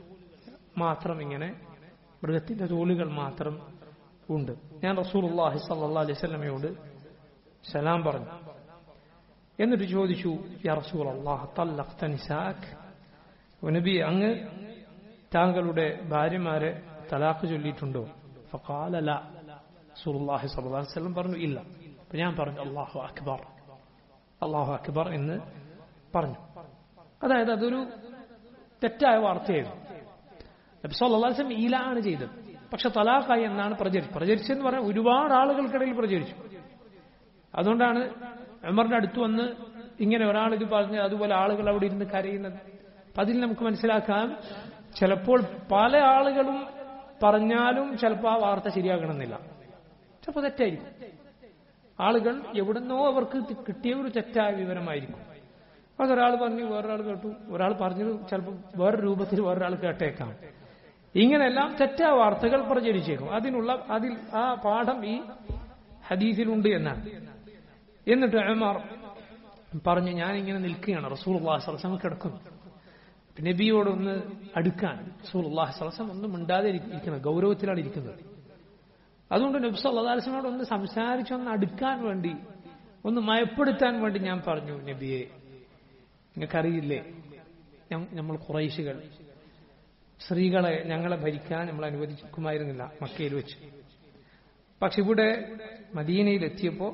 മാത്രം ഇങ്ങനെ മൃഗത്തിന്റെ തോലുകൾ മാത്രം ഉണ്ട് ഞാൻ റസൂലുള്ളാഹി സ്വല്ലല്ലാഹു അലൈഹി വസല്ലമയോട് സലാം പറഞ്ഞു എന്നിട്ട് ചോദിച്ചു യാ റസൂൽ അള്ളാഹ് തല്ലഖ്ത നിസാക് നബി അങ്ങ് താങ്കളുടെ ഭാര്യമാരെ തലാഖ് ചൊല്ലിയിട്ടുണ്ടോ ഫഖാല ല റസൂലുള്ളാഹി സ്വല്ലല്ലാഹു അലൈഹി വസല്ലം പറഞ്ഞു ഇല്ല അപ്പൊ ഞാൻ പറഞ്ഞു അള്ളാഹു അക്ബർ അള്ളാഹു അക്ബർ എന്ന് പറഞ്ഞു അതായത് അതൊരു തെറ്റായ വാർത്തയായിരുന്നു നബി സല്ലല്ലാഹു അലൈഹി വസല്ലം ഈലാണ് ചെയ്തത് പക്ഷെ തലാഖായി എന്നാണ് പ്രചരിച്ചത് പ്രചരിച്ചെന്ന് പറഞ്ഞാൽ ഒരുപാട് ആളുകൾക്കിടയിൽ പ്രചരിച്ചു അതുകൊണ്ടാണ് ഉമറിന്റെ അടുത്ത് വന്ന് ഇങ്ങനെ ഒരാൾ ഇത് പറഞ്ഞ് അതുപോലെ ആളുകൾ അവിടെ ഇരുന്ന് കരയുന്നത് അപ്പൊ അതിൽ നമുക്ക് മനസ്സിലാക്കാം ചിലപ്പോൾ പല ആളുകളും പറഞ്ഞാലും ചിലപ്പോൾ ആ വാർത്ത ശരിയാകണമെന്നില്ല ചിലപ്പോൾ തെറ്റായിരിക്കും ആളുകൾ എവിടുന്നോ അവർക്ക് കിട്ടിയ ഒരു തെറ്റായ വിവരമായിരിക്കും അതൊരാൾ പറഞ്ഞു വേറൊരാൾ കേട്ടു ഒരാൾ പറഞ്ഞത് ചിലപ്പോൾ വേറെ രൂപത്തിൽ വേറൊരാൾ കേട്ടേക്കാം ഇങ്ങനെയെല്ലാം തെറ്റായ വാർത്തകൾ പ്രചരിച്ചേക്കും അതിനുള്ള അതിൽ ആ പാഠം ഈ ഹദീസിലുണ്ട് എന്നാണ് എന്നിട്ട് അമാർ പറഞ്ഞു ഞാൻ ഇങ്ങനെ നിൽക്കുകയാണ് റസൂൽ അള്ളാഹ് കിടക്കുന്നു നബിയോടൊന്ന് അടുക്കാൻ റസൂൽ അള്ളാഹ് സലസം ഒന്നും മിണ്ടാതെ ഇരിക്കുന്നത് ഗൗരവത്തിലാണ് ഇരിക്കുന്നത് അതുകൊണ്ട് നബി സല്ലാസ്ലമോട് ഒന്ന് സംസാരിച്ചൊന്ന് അടുക്കാൻ വേണ്ടി ഒന്ന് മയപ്പെടുത്താൻ വേണ്ടി ഞാൻ പറഞ്ഞു നബിയെ നിങ്ങൾക്കറിയില്ലേ നമ്മൾ കുറേശികൾ സ്ത്രീകളെ ഞങ്ങളെ ഭരിക്കാൻ നമ്മൾ അനുവദിക്കുമായിരുന്നില്ല മക്കയിൽ വെച്ച് പക്ഷെ ഇവിടെ മദീനയിൽ എത്തിയപ്പോ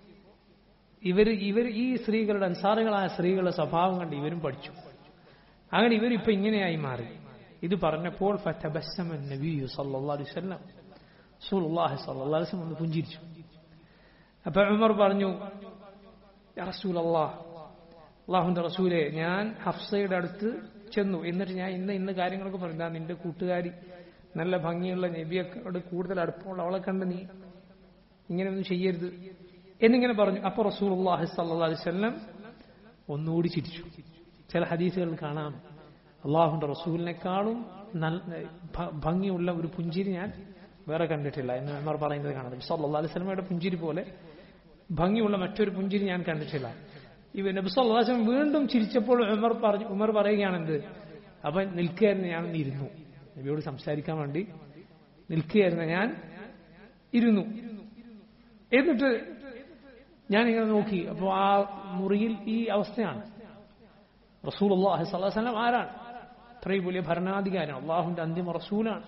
ഇവർ ഇവർ ഈ സ്ത്രീകളുടെ അൻസാറുകളായ സ്ത്രീകളുടെ സ്വഭാവം കണ്ട് ഇവരും പഠിച്ചു അങ്ങനെ ഇവരിപ്പോ ഇങ്ങനെയായി മാറി ഇത് പറഞ്ഞപ്പോൾ നബിയു സല്ലല്ലാഹു അലൈഹി വസല്ലം റസൂലുള്ളാഹി സ്വല്ലല്ലാഹു അലൈഹി വസല്ലം ഒന്ന് പുഞ്ചിരിച്ചു അപ്പൊ ഉമർ പറഞ്ഞു യാ റസൂലല്ലാഹ് അള്ളാഹുന്റെ റസൂലെ ഞാൻ ഹഫ്സയുടെ അടുത്ത് ചെന്നു എന്നിട്ട് ഞാൻ ഇന്ന് ഇന്ന് കാര്യങ്ങളൊക്കെ പറഞ്ഞു നിന്റെ കൂട്ടുകാരി നല്ല ഭംഗിയുള്ള നബിയോട് കൂടുതൽ അടുപ്പമുള്ള അവളെ കണ്ട് നീ ഇങ്ങനെയൊന്നും ചെയ്യരുത് എന്നിങ്ങനെ പറഞ്ഞു അപ്പൊ റസൂൽ അള്ളാഹി സല്ലാ അലിസ്വല്ലം ഒന്നുകൂടി ചിരിച്ചു ചില ഹദീസുകൾ കാണാം അള്ളാഹുന്റെ റസൂലിനെക്കാളും ഭംഗിയുള്ള ഒരു പുഞ്ചിരി ഞാൻ വേറെ കണ്ടിട്ടില്ല എന്ന് നമ്മൾ പറയുന്നത് കാണാം സല്ലാ അലിസ്ലമയുടെ പുഞ്ചിരി പോലെ ഭംഗിയുള്ള മറ്റൊരു പുഞ്ചിരി ഞാൻ കണ്ടിട്ടില്ല ഇവ നബി സല്ലാസ്ലം വീണ്ടും ചിരിച്ചപ്പോൾ ഉമർ പറഞ്ഞു ഉമർ പറയുകയാണ് എന്ത് അപ്പൊ നിൽക്കുകയായിരുന്നു ഞാൻ ഇരുന്നു നബിയോട് സംസാരിക്കാൻ വേണ്ടി നിൽക്കുകയായിരുന്നു ഞാൻ ഇരുന്നു എന്നിട്ട് ഞാൻ ഇങ്ങനെ നോക്കി അപ്പോൾ ആ മുറിയിൽ ഈ അവസ്ഥയാണ് റസൂൽ അള്ളാഹി സ്വലാസ്ലം ആരാണ് ഇത്രയും വലിയ ഭരണാധികാരിയാണ് അള്ളാഹുന്റെ അന്തിമ റസൂലാണ്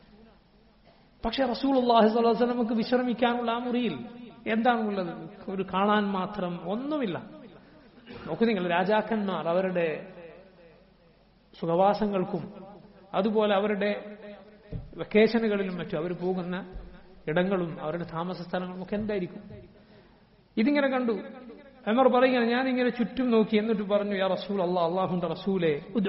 പക്ഷെ റസൂൽ അള്ളാഹി സ്വലാസ്ലം നമുക്ക് വിശ്രമിക്കാനുള്ള ആ മുറിയിൽ എന്താണുള്ളത് ഒരു കാണാൻ മാത്രം ഒന്നുമില്ല നോക്കൂ നിങ്ങൾ രാജാക്കന്മാർ അവരുടെ സുഖവാസങ്ങൾക്കും അതുപോലെ അവരുടെ വെക്കേഷനുകളിലും മറ്റും അവർ പോകുന്ന ഇടങ്ങളും അവരുടെ താമസ സ്ഥലങ്ങളും ഒക്കെ എന്തായിരിക്കും ഇതിങ്ങനെ കണ്ടു അമർ പറയുകയാണ് ഞാൻ ഇങ്ങനെ ചുറ്റും നോക്കി എന്നിട്ട് പറഞ്ഞു യാ റസൂൽ അള്ളാഹ് അള്ളാഹുന്റെ റസൂലെ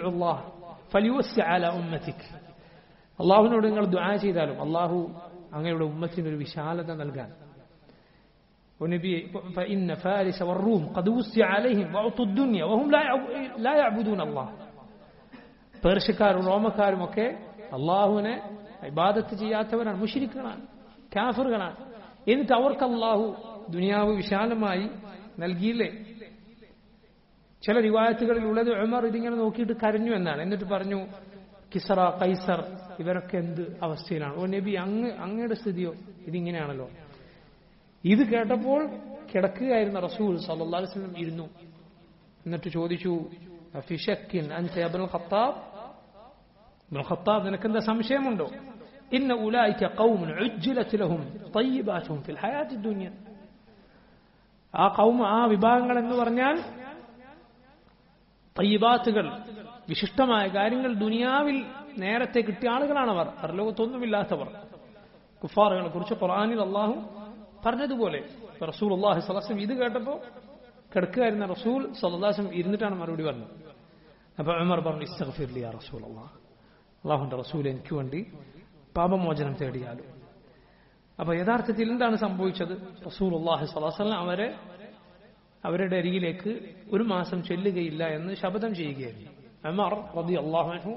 അള്ളാഹുവിനോട് നിങ്ങൾ ദുആ ചെയ്താലും അള്ളാഹു അങ്ങയുടെ ഉമ്മത്തിന് ഒരു വിശാലത നൽകാൻ ونبي فإن فارس والروم قد وسع عليهم وأعطوا الدنيا وهم لا لا يعبدون الله പേർഷ്യക്കാരും റോമക്കാരും ഒക്കെ അള്ളാഹുവിനെ ഇബാദത്ത് ചെയ്യാത്തവരാണ് മുഷിരിക്കുകളാണ് കാഫറുകളാണ് എന്നിട്ട് അവർക്ക് അള്ളാഹു ദുനിയാവ് വിശാലമായി നൽകിയില്ലേ ചില റിവായത്തുകളിൽ ഉള്ളത് ഉമർ ഇതിങ്ങനെ നോക്കിയിട്ട് കരഞ്ഞു എന്നാണ് എന്നിട്ട് പറഞ്ഞു കിസറ കൈസർ ഇവരൊക്കെ എന്ത് അവസ്ഥയിലാണ് ഓ നബി അങ്ങ് അങ്ങയുടെ സ്ഥിതിയോ ഇതിങ്ങനെയാണല്ലോ ഇത് കേട്ടപ്പോൾ കിടക്കുകയായിരുന്ന റസൂൽ സല്ലല്ലാഹു അലൈഹി വസല്ലം ഇരുന്നു എന്നിട്ട് ചോദിച്ചു ഫിഷക്കിൻ അൻത അബ്ദുൽ ഖത്താബ് അബ്ദുൽ ഖത്താബ് നിനക്കെന്താ സംശയമുണ്ടോ ഇന്ന ഉലായിക ഖൗമുൻ ഉജ്ജിലത് ലഹും തയ്യിബാതുഹും ഫിൽ ഹയാത്തി ദുനിയ ആ കൗമ ആ വിഭാഗങ്ങൾ എന്ന് പറഞ്ഞാൽ തയ്യിബാത്തുകൾ വിശിഷ്ടമായ കാര്യങ്ങൾ ദുനിയാവിൽ നേരത്തെ കിട്ടിയ ആളുകളാണ് അവർ പരലോകത്തൊന്നുമില്ലാത്തവർ കുഫാറുകളെ കുറിച്ച് ഖുർആനിൽ അള്ളാഹു പറഞ്ഞതുപോലെ റസൂൽ അള്ളാഹു സലാസം ഇത് കേട്ടപ്പോൾ കിടക്കുകയായിരുന്ന റസൂൽ സല്ലാസം ഇരുന്നിട്ടാണ് മറുപടി പറഞ്ഞത് അപ്പൊ ഉമർ പറഞ്ഞു ഇസ്തഗ്ഫിർലി യാ റസൂൽ അള്ളാഹ് അള്ളാഹുന്റെ റസൂൽ എനിക്ക് വേണ്ടി പാപമോചനം തേടിയാലും അപ്പൊ യഥാർത്ഥത്തിൽ എന്താണ് സംഭവിച്ചത് റസൂൽ അള്ളാഹു സലാസ്ലം അവരെ അവരുടെ അരികിലേക്ക് ഒരു മാസം ചെല്ലുകയില്ല എന്ന് ശപഥം ചെയ്യുകയായിരുന്നു ഉമർ റബി അള്ളാഹു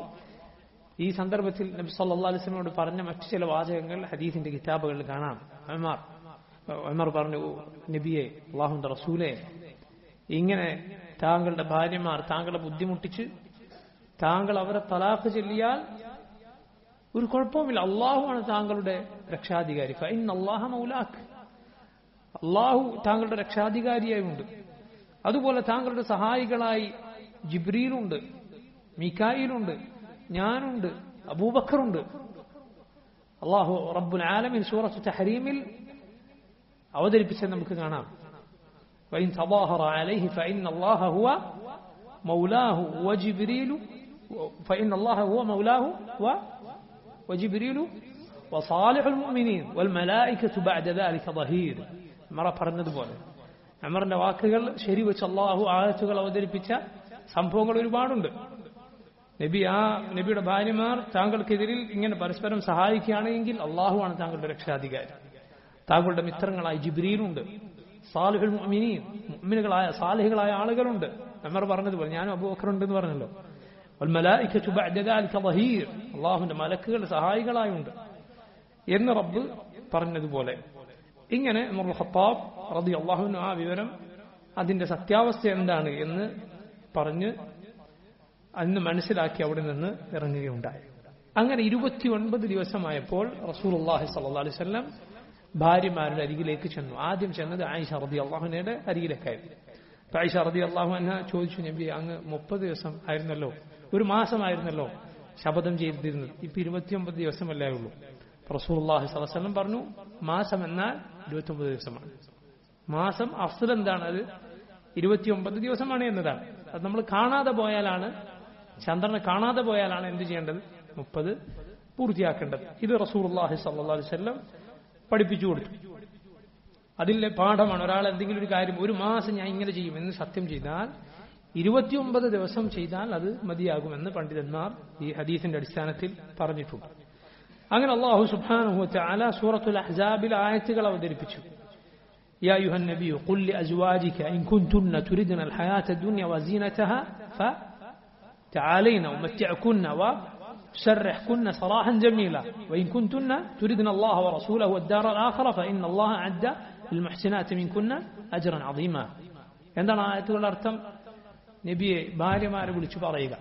ഈ സന്ദർഭത്തിൽ നബി സല്ലാ അലിസ്ലമോട് പറഞ്ഞ മറ്റു ചില വാചകങ്ങൾ ഹദീസിന്റെ കിതാബുകളിൽ കാണാം ഉമർ ഉമർ പറഞ്ഞു നബിയെ അള്ളാഹുന്റെ റസൂലെ ഇങ്ങനെ താങ്കളുടെ ഭാര്യമാർ താങ്കളെ ബുദ്ധിമുട്ടിച്ച് താങ്കൾ അവരെ തലാഖ് ചൊല്ലിയാൽ ഒരു കുഴപ്പവുമില്ല അള്ളാഹുവാണ് താങ്കളുടെ രക്ഷാധികാരി ഫൈൻ അള്ളാഹ മൗലാഖ് അള്ളാഹു താങ്കളുടെ രക്ഷാധികാരിയായുണ്ട് അതുപോലെ താങ്കളുടെ സഹായികളായി ജിബ്രീലുണ്ട് മിക്കായിലുണ്ട് ഞാനുണ്ട് അബൂബക്കറുണ്ട് അള്ളാഹു റബ്ബുൽ ആലമിൻ സൂറത്ത് തഹരീമിൽ അവതരിപ്പിച്ചത് നമുക്ക് കാണാം وإن تظاهر عليه فإن الله هو مولاه وجبريل فإن الله هو مولاه و وجبريل وصالح المؤمنين والملائكة بعد ذلك ظهير മറ പറഞ്ഞതുപോലെ അമറിന്റെ വാക്കുകൾ ശരിവെച്ച് അള്ളാഹു ആയത്തുകൾ അവതരിപ്പിച്ച സംഭവങ്ങൾ ഒരുപാടുണ്ട് നബി ആ നബിയുടെ ഭാര്യമാർ താങ്കൾക്കെതിരിൽ ഇങ്ങനെ പരസ്പരം സഹായിക്കുകയാണെങ്കിൽ അള്ളാഹുവാണ് താങ്കളുടെ രക്ഷാധികാരി താങ്കളുടെ മിത്രങ്ങളായി ജിബ്രീലുണ്ട് സാലിഹുൽ മുഅ്മിനീൻ മുഅ്മിനുകളായ സാലിഹുകളായ ആളുകളുണ്ട് അമർ പറഞ്ഞതുപോലെ ഞാനും അബൂബക്കറുണ്ട് എന്ന് പറഞ്ഞല്ലോ വൽമലായിക്കത്തു ബഅദ ദാലിക ളഹീർ അള്ളാഹുവിന്റെ മലക്കുകൾ സഹായികളായുണ്ട് എന്ന് റബ്ബ് പറഞ്ഞതുപോലെ ഇങ്ങനെ ഉമർ ഖത്താബ് റതി അള്ളാഹുവിന് ആ വിവരം അതിന്റെ സത്യാവസ്ഥ എന്താണ് എന്ന് പറഞ്ഞ് അന്ന് മനസ്സിലാക്കി അവിടെ നിന്ന് ഇറങ്ങുകയുണ്ടായി അങ്ങനെ ഇരുപത്തിയൊൻപത് ദിവസമായപ്പോൾ റസൂൽ അള്ളാഹി സല്ലാ അലൈഹി സ്വല്ലം ഭാര്യമാരുടെ അരികിലേക്ക് ചെന്നു ആദ്യം ചെന്നത് ആയിഷ റതി അള്ളാഹുനയുടെ അരികിലേക്കായിരുന്നു അപ്പൊ ആയിഷ റതി അള്ളാഹു എന്ന ചോദിച്ചു നബി അങ്ങ് മുപ്പത് ദിവസം ആയിരുന്നല്ലോ ഒരു മാസമായിരുന്നല്ലോ ശപഥം ചെയ്തിരുന്നത് ഇപ്പൊ ഇരുപത്തിയൊമ്പത് ദിവസമല്ലേ ഉള്ളൂ റസൂൽ അള്ളാഹി സ്വലം പറഞ്ഞു മാസം എന്നാൽ ഇരുപത്തിയൊമ്പത് ദിവസമാണ് മാസം അഫ്സൽ എന്താണ് അത് ഇരുപത്തിയൊമ്പത് ദിവസമാണ് എന്നതാണ് അത് നമ്മൾ കാണാതെ പോയാലാണ് ചന്ദ്രനെ കാണാതെ പോയാലാണ് എന്ത് ചെയ്യേണ്ടത് മുപ്പത് പൂർത്തിയാക്കേണ്ടത് ഇത് റസൂൽ അള്ളാഹി സല്ലാ അലൈവല്ലം പഠിപ്പിച്ചു കൊടുത്തു അതിലെ പാഠമാണ് ഒരാൾ എന്തെങ്കിലും ഒരു കാര്യം ഒരു മാസം ഞാൻ ഇങ്ങനെ ചെയ്യും എന്ന് സത്യം ചെയ്താൽ ഇരുപത്തിയൊമ്പത് ദിവസം ചെയ്താൽ അത് മതിയാകുമെന്ന് പണ്ഡിതന്മാർ ഈ ഹദീസിന്റെ അടിസ്ഥാനത്തിൽ പറഞ്ഞിട്ടുണ്ട് അങ്ങനെ അള്ളാഹു സുബ്ഹാനഹു തആല സൂറത്തുൽ അഹ്സാബിൽ ആയത്തുകൾ അവതരിപ്പിച്ചു يا أيها النبي قل لأزواجك إن كنتن تردن الحياة الدنيا وزينتها فتعالين ومتعكن وسرحكن سراحا جميلا وإن كنتن تردن الله ورسوله والدار الآخرة فإن الله أعد للمحسنات منكن أجرا عظيما എന്താണ് ആയത്തുകളുടെ അർത്ഥം നബിയെ ഭാര്യമാരെ വിളിച്ചു പറയുക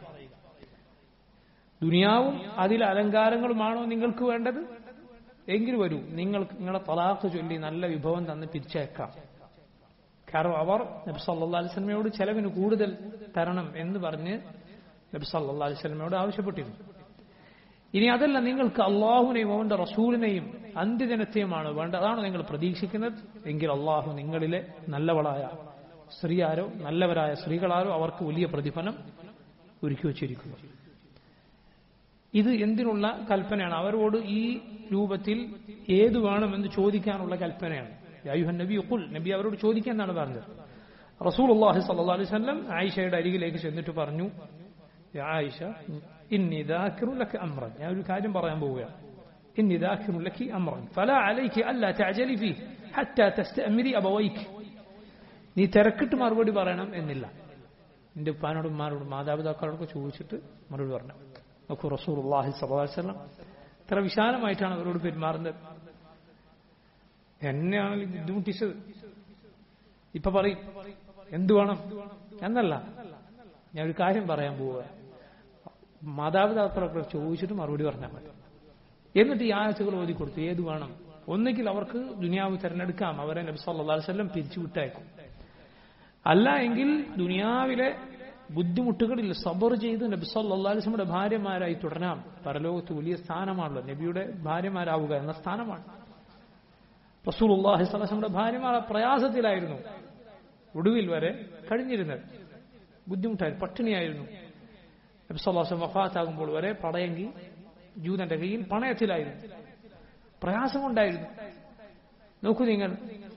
ദുനിയാവും അതിലെ അലങ്കാരങ്ങളുമാണോ നിങ്ങൾക്ക് വേണ്ടത് എങ്കിൽ വരൂ നിങ്ങൾ നിങ്ങളെ തലാഖ് ചൊല്ലി നല്ല വിഭവം തന്ന് പിരിച്ചേക്കാം കാരണം അവർ നബി സല്ലാ അലിസ്ലമയോട് ചെലവിന് കൂടുതൽ തരണം എന്ന് പറഞ്ഞ് നബി സല്ലാ അലിസ്ലമയോട് ആവശ്യപ്പെട്ടിരുന്നു ഇനി അതല്ല നിങ്ങൾക്ക് അള്ളാഹുനെയും അവന്റെ റസൂലിനെയും അന്ത്യദിനത്തെയുമാണ് വേണ്ടത് അതാണ് നിങ്ങൾ പ്രതീക്ഷിക്കുന്നത് എങ്കിൽ അള്ളാഹു നിങ്ങളിലെ നല്ലവളായ സ്ത്രീയാരോ നല്ലവരായ സ്ത്രീകളാരോ അവർക്ക് വലിയ പ്രതിഫലം ഒരുക്കി വച്ചിരിക്കുന്നു ഇത് എന്തിനുള്ള കൽപ്പനയാണ് അവരോട് ഈ രൂപത്തിൽ ഏത് വേണമെന്ന് ചോദിക്കാനുള്ള കൽപ്പനയാണ് യായുഹൻ നബി ഉക്കുൽ നബി അവരോട് ചോദിക്കാൻ എന്നാണ് പറഞ്ഞത് റസൂൽ അള്ളാഹി സല്ലാ അലൈഹി സ്വല്ലം ആയിഷയുടെ അരികിലേക്ക് ചെന്നിട്ട് പറഞ്ഞു ആയിഷ ഇന്നി ദാക്കിറുലക്ക് അമ്രൻ ഞാൻ ഒരു കാര്യം പറയാൻ പോവുകയാണ് ഇന്നി ദാക്കിറുലക്ക് അമ്രൻ ഫല അലൈക്ക് അല്ല തഅജലി ഫീ ഹത്ത തസ്തഅമിരി അബവൈക്ക് നീ തിരക്കിട്ട് മറുപടി പറയണം എന്നില്ല നിന്റെ ഉപ്പാനോടും ഉമ്മാനോടും മാതാപിതാക്കളോടൊക്കെ ചോദിച്ചിട്ട് മറുപടി പറഞ്ഞു നോക്കൂ റസൂൽ അള്ളാഹി സല്ലാസ്ലം ഇത്ര വിശാലമായിട്ടാണ് അവരോട് പെരുമാറുന്നത് എന്നെയാണ് ബുദ്ധിമുട്ടിച്ചത് ഇപ്പൊ പറയും എന്തു വേണം എന്നല്ല ഞാൻ ഒരു കാര്യം പറയാൻ പോവുക മാതാപിതാക്കളൊക്കെ ചോദിച്ചിട്ട് മറുപടി പറഞ്ഞാൽ മതി എന്നിട്ട് ഈ ആയത്തുകൾ ഓതി കൊടുത്തു ഏത് വേണം ഒന്നുകിൽ അവർക്ക് ദുനിയാവ് തിരഞ്ഞെടുക്കാം അവരെ നബി സല്ലല്ലാഹു അലൈഹി വസല്ലം പിരിച്ചു വിട്ടേക്കും അല്ല എങ്കിൽ ദുനിയാവിലെ ബുദ്ധിമുട്ടുകളിൽ സബർ ചെയ്ത് നബി സല്ലല്ലാഹു അലൈഹി വസല്ലമയുടെ ഭാര്യമാരായി തുടരാം പരലോകത്ത് വലിയ സ്ഥാനമാണല്ലോ നബിയുടെ ഭാര്യമാരാവുക എന്ന സ്ഥാനമാണ് റസൂലുള്ളാഹി സ്വല്ലല്ലാഹു അലൈഹി വസല്ലമയുടെ ഭാര്യമാർ പ്രയാസത്തിലായിരുന്നു ഒടുവിൽ വരെ കഴിഞ്ഞിരുന്നത് ബുദ്ധിമുട്ടായിരുന്നു പട്ടിണിയായിരുന്നു നബി സല്ലല്ലാഹു അലൈഹി വസല്ലം വഫാത്താകുമ്പോൾ വരെ പടയെങ്കി ജൂതന്റെ കയ്യിൽ പണയത്തിലായിരുന്നു പ്രയാസമുണ്ടായിരുന്നു നോക്കൂ നിങ്ങൾ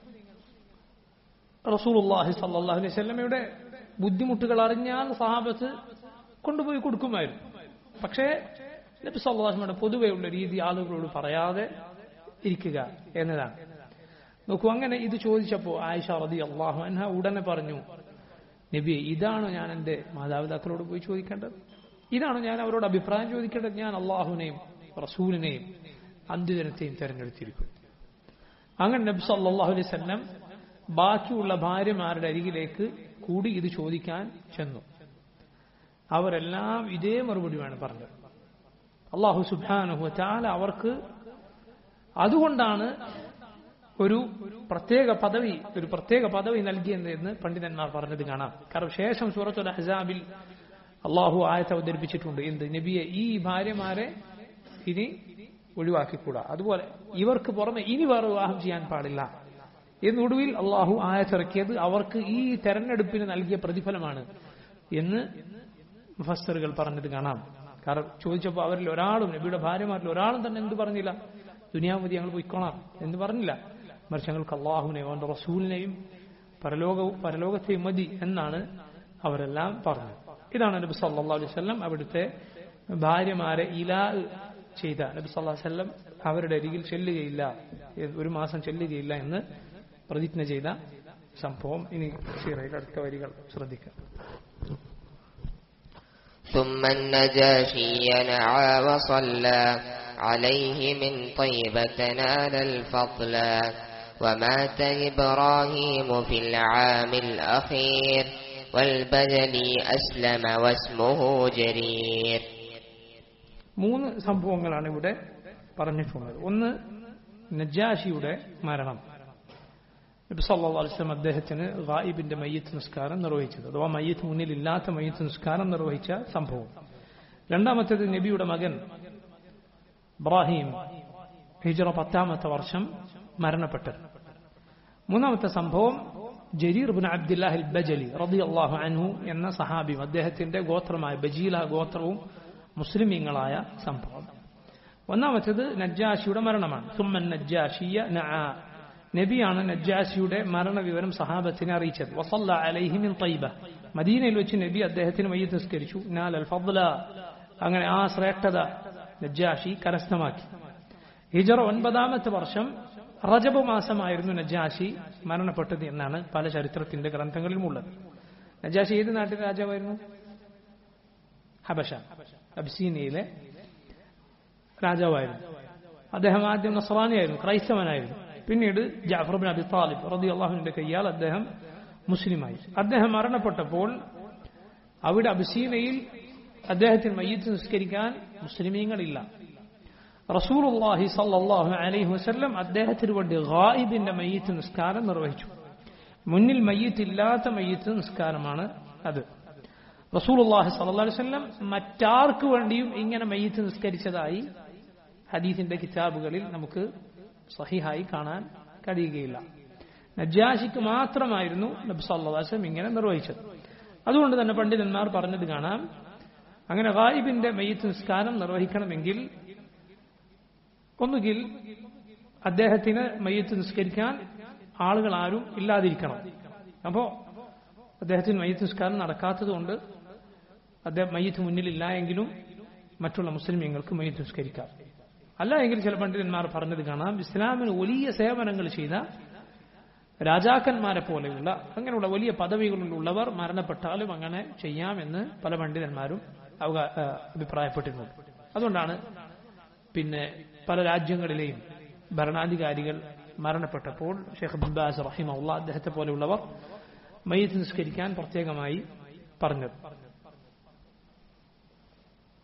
റസൂലുള്ളാഹി സല്ലല്ലാഹു അലൈഹി വസല്ലമയുടെ ബുദ്ധിമുട്ടുകൾ അറിഞ്ഞാൽ സഹാബത്ത് കൊണ്ടുപോയി കൊടുക്കുമായിരുന്നു പക്ഷേ നബി സല്ലല്ലാഹു അലൈഹി വസല്ലമയുടെ പൊതുവെയുള്ള രീതി ആളുകളോട് പറയാതെ ഇരിക്കുക എന്നതാണ് നോക്കൂ അങ്ങനെ ഇത് ചോദിച്ചപ്പോൾ ആയിഷ റതി അള്ളാഹു അൻഹ ഉടനെ പറഞ്ഞു നബി ഇതാണോ ഞാൻ എൻ്റെ മാതാപിതാക്കളോട് പോയി ചോദിക്കേണ്ടത് ഇതാണോ ഞാൻ അവരോട് അഭിപ്രായം ചോദിക്കേണ്ടത് ഞാൻ അള്ളാഹുവിനെയും റസൂലിനെയും അന്ത്യദിനത്തെയും തെരഞ്ഞെടുത്തിരിക്കും അങ്ങനെ നബി സല്ലല്ലാഹു അലൈഹി വസല്ലം ബാക്കിയുള്ള ഭാര്യമാരുടെ അരികിലേക്ക് കൂടി ഇത് ചോദിക്കാൻ ചെന്നു അവരെല്ലാം ഇതേ മറുപടിയാണ് പറഞ്ഞത് അള്ളാഹു സുബാനുഹു ചാല അവർക്ക് അതുകൊണ്ടാണ് ഒരു പ്രത്യേക പദവി ഒരു പ്രത്യേക പദവി നൽകിയത് എന്ന് പണ്ഡിതന്മാർ പറഞ്ഞത് കാണാം കാരണം ശേഷം സൂറത്തുൽ അഹ്സാബിൽ അള്ളാഹു ആയത്ത് അവതരിപ്പിച്ചിട്ടുണ്ട് എന്ത് നബിയെ ഈ ഭാര്യമാരെ ഇനി ഒഴിവാക്കിക്കൂടാ അതുപോലെ ഇവർക്ക് പുറമെ ഇനി വേറെ വിവാഹം ചെയ്യാൻ പാടില്ല എന്നൊടുവിൽ അള്ളാഹു ആയത്തിറക്കിയത് അവർക്ക് ഈ തെരഞ്ഞെടുപ്പിന് നൽകിയ പ്രതിഫലമാണ് എന്ന് മുഫസ്സറുകൾ പറഞ്ഞത് കാണാം കാരണം ചോദിച്ചപ്പോൾ അവരിൽ ഒരാളും നബിയുടെ ഭാര്യമാരിൽ ഒരാളും തന്നെ എന്ത് പറഞ്ഞില്ല ദുനിയാമതി ഞങ്ങൾ പോയിക്കോളാം എന്ന് പറഞ്ഞില്ല മറിച്ച് ഞങ്ങൾക്ക് അള്ളാഹുവിനെയും അവന്റെ റസൂലിനെയും പരലോകവും പരലോകത്തെയും മതി എന്നാണ് അവരെല്ലാം പറഞ്ഞത് ഇതാണ് നബി സല്ലല്ലാഹു അലൈഹി വസല്ലം അവിടുത്തെ ഭാര്യമാരെ ഇലാ ചെയ്ത നബി സല്ലല്ലാഹു അലൈഹി വസല്ലം അവരുടെ അരികിൽ ചെല്ലുകയില്ല ഒരു മാസം ചെല്ലുകയില്ല എന്ന് പ്രതിജ്ഞ ചെയ്ത സംഭവം ഇനി സീറയിൽ അടുത്ത വരികൾ ശ്രദ്ധിക്കാം ثم النجاشي نعى وصلى عليه من طيبة نال الفضلا ومات إبراهيم في العام الأخير والبدل أسلم واسمه جرير മൂന്ന് സംഭവങ്ങളാണ് ഇവിടെ പറഞ്ഞിട്ടുള്ളത് ഒന്ന് നജാഷിയുടെ മരണം നബി സല്ലല്ലാഹു അലൈഹി വസല്ലം അദ്ദേഹത്തിന് ഗായിബിന്റെ മയ്യത്ത് നിസ്കാരം നിർവഹിച്ചത് അഥവാ മയ്യത്ത് മുന്നിൽ ഇല്ലാത്ത മയ്യത്ത് നിസ്കാരം നിർവഹിച്ച സംഭവം രണ്ടാമത്തേത് നബിയുടെ മകൻ ഇബ്രാഹിം ഹിജറ പത്താമത്തെ വർഷം മരണപ്പെട്ടത് മൂന്നാമത്തെ സംഭവം ജരീർ ബിൻ അബ്ദുല്ലാഹിൽ ബജലി റളിയല്ലാഹു അൻഹു എന്ന സഹാബിയും അദ്ദേഹത്തിന്റെ ഗോത്രമായ ബജീല ഗോത്രവും മുസ്ലിമീങ്ങളായ സംഭവം ഒന്നാമത്തേത് നജ്ജാഷിയുടെ മരണമാണ് സുമ്മൻ നജ്ജാഷിയ നആ നബിയാണ് നജ്ജാഷിയുടെ മരണവിവരം സഹാബത്തിനെ അറിയിച്ചത് വസല്ല അലൈഹി മിൻ തൈബ മദീനയിൽ വെച്ച് നബി അദ്ദേഹത്തിന് മയ്യത്ത് നിസ്കരിച്ചു നാൽ അൽ ഫദ്ല അങ്ങനെ ആ ശ്രേഷ്ഠത നജ്ജാഷി കരസ്ഥമാക്കി ഹിജറ ഒൻപതാമത്തെ വർഷം റജബ് മാസമായിരുന്നു നജാഷി മരണപ്പെട്ടത് എന്നാണ് പല ചരിത്രത്തിന്റെ ഗ്രന്ഥങ്ങളിലും ഉള്ളത് നജാഷി ഏത് നാട്ടിലെ രാജാവായിരുന്നു ഹബഷ അബ്സീനിയയിലെ രാജാവായിരുന്നു അദ്ദേഹം ആദ്യം നസ്രാനിയായിരുന്നു ക്രൈസ്തവനായിരുന്നു പിന്നീട് ജാഫർ ബിൻ അബി താലിബ് റതി അള്ളാഹുവിന്റെ കയ്യാൽ അദ്ദേഹം മുസ്ലിമായി അദ്ദേഹം മരണപ്പെട്ടപ്പോൾ അവിടെ അബ്സീനയിൽ അദ്ദേഹത്തിന് മയ്യത്ത് നിസ്കരിക്കാൻ മുസ്ലിമീങ്ങളില്ല റസൂലുള്ളാഹി സല്ലല്ലാഹു അലൈഹി വസല്ലം അദ്ദേഹത്തിന് വേണ്ടി ഗായിബിന്റെ മയ്യത്ത് നിസ്കാരം നിർവഹിച്ചു മുന്നിൽ മയ്യത്ത് ഇല്ലാത്ത മയ്യത്ത് നിസ്കാരമാണ് അത് റസൂലുള്ളാഹി സല്ലല്ലാഹു അലൈഹി വസല്ലം മറ്റാർക്ക് വേണ്ടിയും ഇങ്ങനെ മയ്യത്ത് നിസ്കരിച്ചതായി ഹദീസിന്റെ കിതാബുകളിൽ നമുക്ക് സഹിഹായി കാണാൻ കഴിയുകയില്ല നജാഷിക്ക് മാത്രമായിരുന്നു നബി സല്ലല്ലാഹു അലൈഹി വസല്ലം ഇങ്ങനെ നിർവഹിച്ചത് അതുകൊണ്ട് തന്നെ പണ്ഡിതന്മാർ പറഞ്ഞത് കാണാം അങ്ങനെ ഗായിബിന്റെ മയ്യത്ത് നിസ്കാരം നിർവഹിക്കണമെങ്കിൽ ഒന്നുകിൽ അദ്ദേഹത്തിന് മയ്യത്ത് നിസ്കരിക്കാൻ ആളുകൾ ആരും ഇല്ലാതിരിക്കണം അപ്പോ അദ്ദേഹത്തിന് മയ്യത്ത് നിസ്കാരം നടക്കാത്തതുകൊണ്ട് അദ്ദേഹം മയ്യത്ത് മുന്നിലില്ല എങ്കിലും മറ്റുള്ള മുസ്ലിമീങ്ങൾക്ക് മയ്യത്ത് നിസ്കരിക്കാം അല്ല എങ്കിൽ ചില പണ്ഡിതന്മാർ പറഞ്ഞത് കാണാം ഇസ്ലാമിന് വലിയ സേവനങ്ങൾ ചെയ്ത രാജാക്കന്മാരെ പോലെയുള്ള അങ്ങനെയുള്ള വലിയ പദവികളിലുള്ളവർ മരണപ്പെട്ടാലും അങ്ങനെ ചെയ്യാമെന്ന് പല പണ്ഡിതന്മാരും അവകാ അഭിപ്രായപ്പെട്ടിരുന്നു അതുകൊണ്ടാണ് പിന്നെ പല രാജ്യങ്ങളിലെയും ഭരണാധികാരികൾ മരണപ്പെട്ടപ്പോൾ ഷെയ്ഖ് ബിൻബാസ് റഹിമുള്ള അദ്ദേഹത്തെ പോലെയുള്ളവർ മയ്യത്ത് നിസ്കരിക്കാൻ പ്രത്യേകമായി പറഞ്ഞത്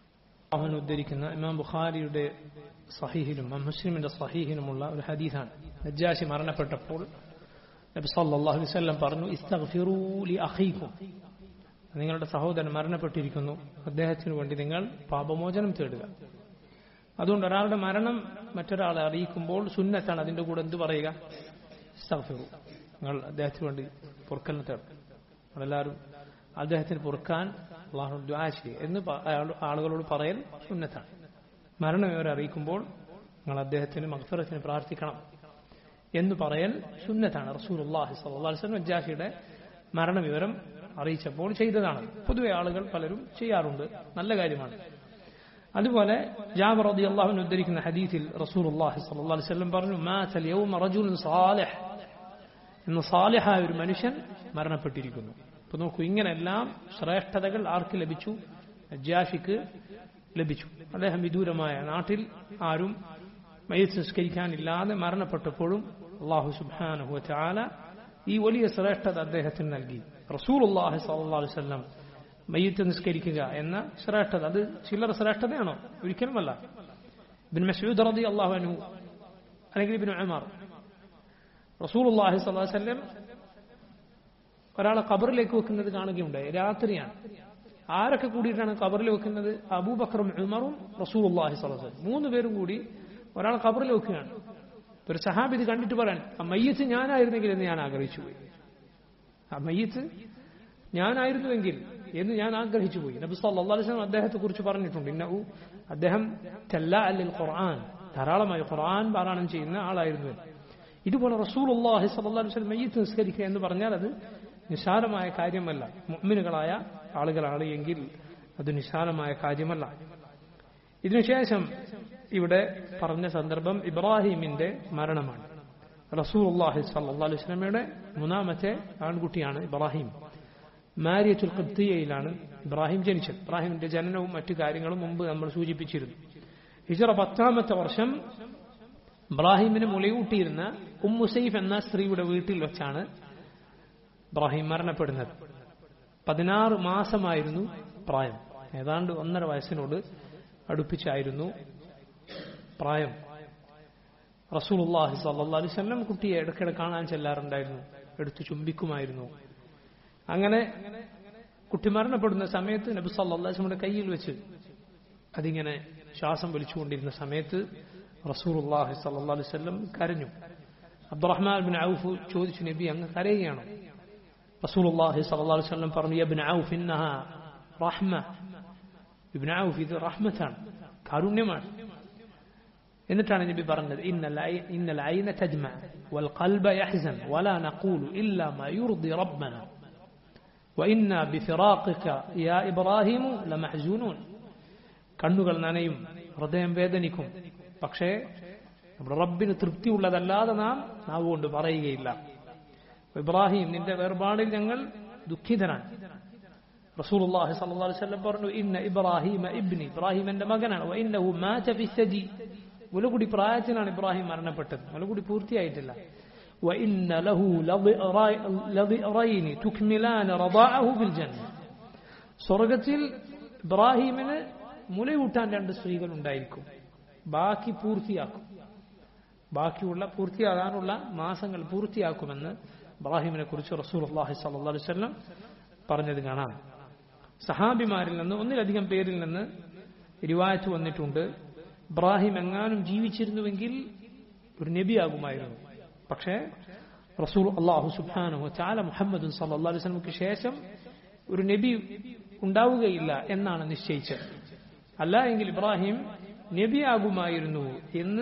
അവൻ ഉദ്ധരിക്കുന്ന ഇമാം ബുഖാരിയുടെ സഹീഹിലും ഇമാം മുസ്ലിമിന്റെ സഹീഹിലുമുള്ള ഒരു ഹദീസാണ് നജ്ജാശി മരണപ്പെട്ടപ്പോൾ നബി സല്ലല്ലാഹു അലൈഹി വസല്ലം പറഞ്ഞു ഇസ്തഗ്ഫിറൂ ലി അഖീക്കും നിങ്ങളുടെ സഹോദരൻ മരണപ്പെട്ടിരിക്കുന്നു അദ്ദേഹത്തിന് വേണ്ടി നിങ്ങൾ പാപമോചനം തേടുക അതുകൊണ്ട് ഒരാളുടെ മരണം മറ്റൊരാളെ അറിയിക്കുമ്പോൾ സുന്നത്താണ് അതിന്റെ കൂടെ എന്ത് പറയുക ഇസ്തഗ്ഫിറൂ നിങ്ങൾ അദ്ദേഹത്തിന് വേണ്ടി പൊറുക്കലിന് തേടും നമ്മളെല്ലാവരും അദ്ദേഹത്തിന് പൊറുക്കാൻ അള്ളാഹു ദ്വാ ചെയ്യുക എന്ന് പ- അയാൾ- ആളുകളോട് പറയൽ സുന്നത്താണ് മരണം ഇവരെ അറിയിക്കുമ്പോൾ നിങ്ങൾ അദ്ദേഹത്തിന് മഗ്ഫിറത്തിന് പ്രാർത്ഥിക്കണം എന്ന് പറയൽ സുന്നത്താണ് റസൂൽ അള്ളാഹി സ്വല്ലം നജ്ജാഷിയുടെ മരണവിവരം അറിയിച്ചപ്പോൾ ചെയ്തതാണ് പൊതുവെ ആളുകൾ പലരും ചെയ്യാറുണ്ട് നല്ല കാര്യമാണ് അതുപോലെ ജാബർ റതി അള്ളാഹുവിന് ഉദ്ധരിക്കുന്ന ഹദീസിൽ റസൂൽ അള്ളാഹി സ്വല്ലല്ലാഹു അലൈഹി വസല്ലം പറഞ്ഞു മാതൽ യൗമ റജുലുൻ സാലിഹ് എന്ന സാലിഹായ ഒരു മനുഷ്യൻ മരണപ്പെട്ടിരിക്കുന്നു അപ്പൊ നോക്കൂ ഇങ്ങനെല്ലാം ശ്രേഷ്ഠതകൾ ആർക്ക് ലഭിച്ചു നജ്ജാഷിക്ക് ലഭിച്ചു അദ്ദേഹം വിദൂരമായ നാട്ടിൽ ആരും മയ്യത്ത് സംസ്കരിക്കാനില്ലാതെ മരണപ്പെട്ടപ്പോഴും അള്ളാഹു സുബ്ഹാനഹു ചാല ഈ വലിയ ശ്രേഷ്ഠത അദ്ദേഹത്തിന് നൽകി റസൂൽ അള്ളാഹി സല്ലല്ലാഹു അലൈഹി വസല്ലം മയ്യത്ത് നിസ്കരിക്കുക എന്ന ശ്രേഷ്ഠത അത് ചില്ലറ ശ്രേഷ്ഠതയാണോ ഒരിക്കലുമല്ല ഇബിൻ മസൂദ് റതി അള്ളാഹു അനു അല്ലെങ്കിൽ ഇബിൻ ഉമർ റസൂൽ അള്ളാഹി സ്വല്ലല്ലാഹു അലൈഹി വസല്ലം ഒരാളെ ഖബറിലേക്ക് വെക്കുന്നത് കാണുകയുണ്ടായി രാത്രിയാണ് ആരൊക്കെ കൂടിയിട്ടാണ് ഖബറിൽ വെക്കുന്നത് അബൂബക്കറും ഉമറും റസൂൽ അള്ളാഹി സ്വല്ലല്ലാഹു അലൈഹി വസല്ലം മൂന്ന് പേരും കൂടി ഒരാളെ ഖബറിൽ വെക്കുകയാണ് ഒരു സഹാബി ഇത് കണ്ടിട്ട് പറയാൻ ആ മയ്യത്ത് ഞാനായിരുന്നെങ്കിൽ എന്ന് ഞാൻ ആഗ്രഹിച്ചു പോയി ആ മയ്യത്ത് ഞാനായിരുന്നുവെങ്കിൽ എന്ന് ഞാൻ ആഗ്രഹിച്ചു പോയി നബി സല്ലല്ലാഹു അലൈഹി വസല്ലം അദ്ദേഹത്തെ കുറിച്ച് പറഞ്ഞിട്ടുണ്ട് ഇന്നഹു അദ്ദേഹം തല്ല അല്ലിൽ ഖുർആൻ ധാരാളമായി ഖുർആൻ പാരായണം ചെയ്യുന്ന ആളായിരുന്നു എന്ന്. ഇതുപോലെ റസൂലുള്ളാഹി സ്വല്ലല്ലാഹു അലൈഹി വസല്ലം മയ്യത്ത് നിസ്കരിക്കുക എന്ന് പറഞ്ഞാൽ അത് നിസ്സാരമായ കാര്യമല്ല മുഅ്മിനുകളായ ആളുകളാണ് എങ്കിൽ അത് നിസ്സാരമായ കാര്യമല്ല ഇതിനുശേഷം ഇവിടെ പറഞ്ഞ സന്ദർഭം ഇബ്രാഹിമിന്റെ മരണമാണ് റസൂലുള്ളാഹി സ്വല്ലല്ലാഹു അലൈഹി വസല്ലമയുടെ മൂന്നാമത്തെ ആൺകുട്ടിയാണ് ഇബ്രാഹിം മാരിയത്തുൽ ഖബ്തിയയിലാണ് ഇബ്രാഹിം ജനിച്ചത് ഇബ്രാഹിമിന്റെ ജനനവും മറ്റു കാര്യങ്ങളും മുമ്പ് നമ്മൾ സൂചിപ്പിച്ചിരുന്നു ഹിജറ പത്താമത്തെ വർഷം ഇബ്രാഹിമിന് മുലയൂട്ടിയിരുന്ന ഉമ്മുസൈഫ് എന്ന സ്ത്രീയുടെ വീട്ടിൽ വെച്ചാണ് ഇബ്രാഹിം മരണപ്പെടുന്നത് പതിനാറ് മാസമായിരുന്നു പ്രായം ഏതാണ്ട് ഒന്നര വയസ്സിനോട് അടുപ്പിച്ചായിരുന്നു പ്രായം റസൂലുള്ളാഹി സ്വല്ലല്ലാഹു അലൈഹി വസല്ലം കുട്ടിയെ ഇടയ്ക്കിടെ കാണാൻ ചെല്ലാറുണ്ടായിരുന്നു എടുത്തു ചുംബിക്കുമായിരുന്നു അങ്ങനെ കുട്ടി മരണപ്പെടുന്ന സമയത്ത് നബി സല്ലല്ലാഹു അലൈഹി വസല്ലമയുടെ കയ്യിൽ വെച്ച് അതിങ്ങനെ ശ്വാസം വലിച്ചുകൊണ്ടിരുന്ന സമയത്ത് റസൂലുള്ളാഹി സ്വല്ലല്ലാഹു അലൈഹി വസല്ലം കരഞ്ഞു അബ്ദുറഹ്മാൻ ബിൻ ഔഫ് ചോദിച്ചു നബി അങ്ങ് കരയുകയാണോ റസൂലുള്ളാഹി സ്വല്ലല്ലാഹു അലൈഹി വസല്ലം പറഞ്ഞു യബ്ന ഔഫ് ഇന്നഹ റഹ്മ ഇബ്ന ഔഫ് ഇത് റഹ്മത്താണ് കാരുണ്യമാണ് എന്നിട്ടാണ് നബി പറഞ്ഞത് ഇന്നൽ ഐ- ഇന്നൽ ഐന തജ്മ വൽ ഖൽബ യഹ്സൻ വലാ നഖൂലു ഇല്ലാ മാ യുർദി റബ്ബന وإنا بفراقك يا إبراهيم لمحزونون കണ്ണുകൾ നനയും ഹൃദയം വേദനിക്കും പക്ഷേ നമ്മുടെ റബ്ബിന് തൃപ്തിയുള്ളതല്ലാതെ നാം നാവുകൊണ്ട് പറയുകയില്ല ഇബ്രാഹിം നിന്റെ വേർപാടിൽ ഞങ്ങൾ ദുഃഖിതനാണ് റസൂലുള്ളാഹി സ്വല്ലല്ലാഹു അലൈഹി വസല്ലം പറഞ്ഞു ഇന്ന ഇബ്രാഹിമ ഇബ്നി ഇബ്രാഹിം എന്റെ മകനാണ് വഇന്നഹു മാത ഫി സജി മുലകുടി പ്രായത്തിലാണ് ഇബ്രാഹിം മരണപ്പെട്ടത് മുലകുടി പൂർത്തിയായിട്ടില്ല وإن له لضئري- لضئرين تكملان رضاعه في الجنة സ്വർഗത്തിൽ ഇബ്രാഹിമിന് മുലയൂട്ടാൻ രണ്ട് സ്ത്രീകൾ ഉണ്ടായിരിക്കും ബാക്കി പൂർത്തിയാക്കും ബാക്കിയുള്ള പൂർത്തിയാകാനുള്ള മാസങ്ങൾ പൂർത്തിയാക്കുമെന്ന് ഇബ്രാഹിമിനെ കുറിച്ച് റസൂൽ അള്ളാഹി സല്ലല്ലാഹു അലൈഹി വസല്ലം പറഞ്ഞത് കാണാം സഹാബിമാരിൽ നിന്ന് ഒന്നിലധികം പേരിൽ നിന്ന് റിവായത്ത് വന്നിട്ടുണ്ട് ഇബ്രാഹിം എങ്ങാനും ജീവിച്ചിരുന്നുവെങ്കിൽ ഒരു നബിയാകുമായിരുന്നു പക്ഷേ റസൂൽ അള്ളാഹു സുബ്ഹാനഹു ചാല മുഹമ്മദ് സല്ലല്ലാഹു അലൈഹി വസല്ലമക്ക് ശേഷം ഒരു നബി ഉണ്ടാവുകയില്ല എന്നാണ് നിശ്ചയിച്ചത് അല്ല എങ്കിൽ ഇബ്രാഹിം നബിയാകുമായിരുന്നു എന്ന്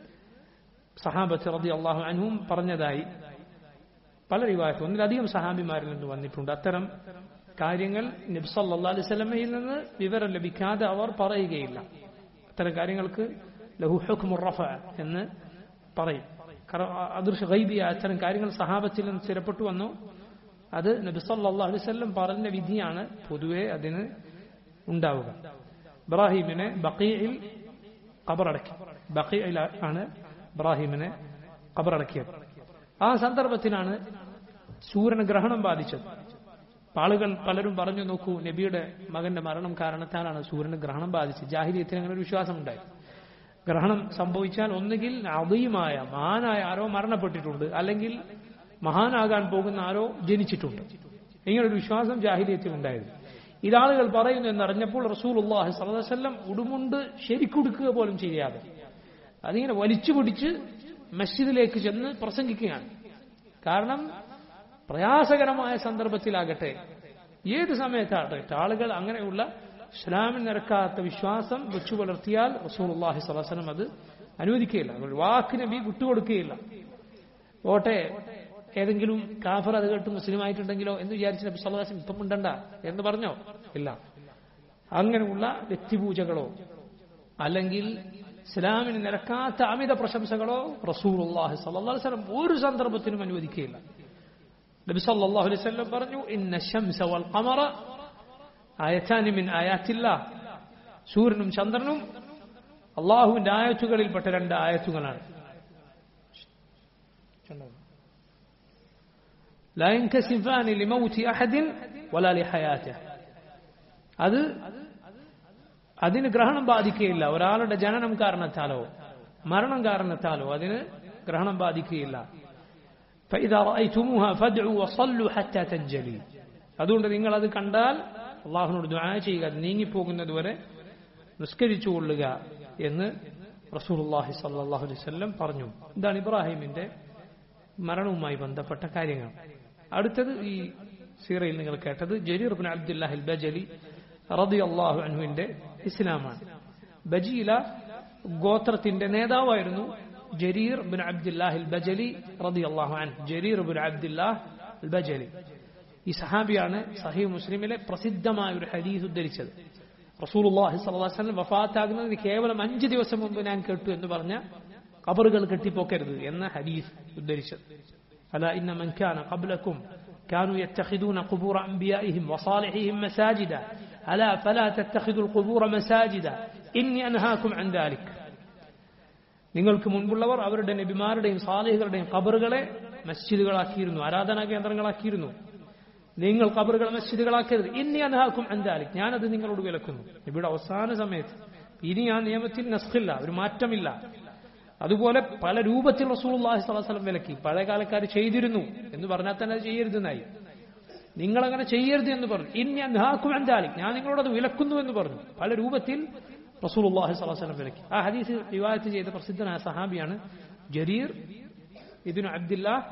സഹാബത്ത് റതി അള്ളാഹു അൻഹും പറഞ്ഞതായി പല റിവായത്തും ഒന്നിലധികം സഹാബിമാരിൽ നിന്ന് വന്നിട്ടുണ്ട് അത്തരം കാര്യങ്ങൾ നബി സല്ലല്ലാഹു അലൈഹി വസല്ലമയിൽ നിന്ന് വിവരം ലഭിക്കാതെ അവർ പറയുകയില്ല അത്തരം കാര്യങ്ങൾക്ക് ലഹു ഹുക്മുർ റഫ എന്ന് പറയും കാരണം അ- അദൃശ്യ ഗൈബിയ അത്തരം കാര്യങ്ങൾ സഹാബത്തിൽ നിന്ന് സ്ഥിരപ്പെട്ടു വന്നു അത് നബി സല്ലല്ലാഹു അലൈഹി വസല്ലം പറഞ്ഞ വിധിയാണ് പൊതുവെ അതിന് ഉണ്ടാവുക ഇബ്രാഹിമിനെ ബഖീയിൽ ഖബറടക്കി ബഖീയിൽ ആണ് ഇബ്രാഹിമിനെ ഖബറടക്കിയത് ആ സന്ദർഭത്തിലാണ് സൂര്യന് ഗ്രഹണം ബാധിച്ചത് ആളുകൾ പലരും പറഞ്ഞു നോക്കൂ നബിയുടെ മകന്റെ മരണം കാരണത്താലാണ് സൂര്യന് ഗ്രഹണം ബാധിച്ചത് ജാഹിലിയത്തിന് അങ്ങനെ ഒരു വിശ്വാസം ഉണ്ടായി ഗ്രഹണം സംഭവിച്ചാൽ ഒന്നുകിൽ അതീയമായ മഹാനായ ആരോ മരണപ്പെട്ടിട്ടുണ്ട് അല്ലെങ്കിൽ മഹാനാകാൻ പോകുന്ന ആരോ ജനിച്ചിട്ടുണ്ട് ഇങ്ങനൊരു വിശ്വാസം ജാഹിലിയത്തിൽ ഉണ്ടായിരുന്നു ഇതാളുകൾ പറയുന്നു എന്നറിഞ്ഞപ്പോൾ റസൂൽ അള്ളാഹി സലഹ്വല്ലം ഉടുമുണ്ട് ശരിക്കൊടുക്കുക പോലും ചെയ്യാതെ അതിങ്ങനെ വലിച്ചു പിടിച്ച് മസ്ജിദിലേക്ക് ചെന്ന് പ്രസംഗിക്കുകയാണ് കാരണം പ്രയാസകരമായ സന്ദർഭത്തിലാകട്ടെ ഏത് സമയത്താകട്ടെ ആളുകൾ അങ്ങനെയുള്ള ഇസ്ലാമിൽ നിരക്കാത്ത വിശ്വാസം വെച്ചു പുലർത്തിയാൽ റസൂൽ അള്ളാഹി സ്വലാസ്ലം അത് അനുവദിക്കുകയില്ല ഒരു വാക്ക് നബി വിട്ടുകൊടുക്കുകയില്ല ഓട്ടെ ഏതെങ്കിലും കാഫർ അത് കേട്ട് മുസ്ലിം ആയിട്ടുണ്ടെങ്കിലോ എന്ന് വിചാരിച്ച് നബി സ്വലാസം ഇപ്പം ഉണ്ടണ്ട എന്ന് പറഞ്ഞോ ഇല്ല അങ്ങനെയുള്ള വ്യക്തിപൂജകളോ അല്ലെങ്കിൽ ഇസ്ലാമിന് നിരക്കാത്ത അമിത പ്രശംസകളോ റസൂൽ അള്ളാഹി സ്വലം ഒരു സന്ദർഭത്തിനും അനുവദിക്കുകയില്ല നബി സല്ലല്ലാഹു അലൈഹി വസല്ലം പറഞ്ഞു ഇന്ന ശംസ വൽ ഖമറ ആയത്താനി മിൻ ആയാത്തില്ല സൂര്യനും ചന്ദ്രനും അള്ളാഹുവിന്റെ ആയത്തുകളിൽപ്പെട്ട രണ്ട് ആയത്തുകളാണ് لا ينكسفان لموت أحد ولا لحياته അത് അതിന് ഗ്രഹണം ബാധിക്കുകയില്ല ഒരാളുടെ ജനനം കാരണത്താലോ മരണം കാരണത്താലോ അതിന് ഗ്രഹണം ബാധിക്കുകയില്ല فإذا رأيتموها فادعوا وصلوا حتى تنجلي അതുകൊണ്ട് നിങ്ങൾ അത് കണ്ടാൽ അള്ളാഹുനോട് ദുആ ചെയ്യുക അത് നീങ്ങിപ്പോകുന്നത് വരെ നിസ്കരിച്ചു കൊള്ളുക എന്ന് റസൂലുള്ളാഹി സല്ലല്ലാഹു അലൈഹി വസല്ലം പറഞ്ഞു ഇതാണ് ഇബ്രാഹിമിന്റെ മരണവുമായി ബന്ധപ്പെട്ട കാര്യങ്ങൾ അടുത്തത് ഈ സീറയിൽ നിങ്ങൾ കേട്ടത് ജരീർ ബിൻ അബ്ദുല്ലാഹിൽ ബജലി റളിയല്ലാഹു അൻഹുവിന്റെ ഇസ്ലാമാണ് ബജീല ഗോത്രത്തിന്റെ നേതാവായിരുന്നു ജരീർ ബിൻ അബ്ദുല്ലാഹിൽ ബജലി റളിയല്ലാഹു അൻഹു Jarir bin Abdullah al Bajali ഈ സഹാബിയാണ് സഹീഹ് മുസ്ലിമിലെ പ്രസിദ്ധമായ ഒരു ഹദീസ് ഉദ്ധരിച്ചത് റസൂലുള്ളാഹി സ്വല്ലല്ലാഹു അലൈഹി വസല്ലം വഫാത്താകുന്നതിന് കേവലം അഞ്ച് ദിവസം മുമ്പ് ഞാൻ കേട്ടു എന്ന് പറഞ്ഞ കബറുകൾ കെട്ടിപ്പോക്കരുത് എന്ന ഹദീസ് ഉദ്ധരിച്ചത് അല ഇന്ന മൻ കാന ഖബ്ലക്കും كانوا يتخذون قبور أنبيائهم وصالحهم مساجدا ألا فلا تتخذوا القبور مساجدا إني أنهاكم عن ذلك നിങ്ങൾക്ക് മുൻപുള്ളവർ അവരുടെ നബിമാരുടെയും സാലിഹുകളുടെയും കബറുകളെ മസ്ജിദുകളാക്കിയിരുന്നു ആരാധനാ കേന്ദ്രങ്ങളാക്കിയിരുന്നു നിങ്ങൾ കബറുകളെ മസ്ജിദുകളാക്കരുത് ഇനി അനഹാക്കും അന്താലിക് ഞാനത് നിങ്ങളോട് വിലക്കുന്നു ഇവിടെ അവസാന സമയത്ത് ഇനി ആ നിയമത്തിൽ നസ്ഖില്ല ഒരു മാറ്റമില്ല അതുപോലെ പല രൂപത്തിൽ റസൂലുള്ളാഹി സ്വല്ലല്ലാഹു അലൈഹി വസല്ലം വിലക്കി പഴയ കാലക്കാർ ചെയ്തിരുന്നു എന്ന് പറഞ്ഞാൽ തന്നെ അത് ചെയ്യരുതെന്നായി നിങ്ങൾ അങ്ങനെ ചെയ്യരുത് എന്ന് പറഞ്ഞു ഇനി അൻഹാക്കും അന്താലിക് ഞാൻ നിങ്ങളോട് അത് വിലക്കുന്നു എന്ന് പറഞ്ഞു പല രൂപത്തിൽ റസൂലുള്ളാഹി സ്വല്ലല്ലാഹു അലൈഹി വസല്ലം വിലക്കി ആ ഹദീസ് റിവായത്ത് ചെയ്ത പ്രസിദ്ധനായ സഹാബിയാണ് ജരീർ ഇബ്നു അബ്ദുല്ലാഹ്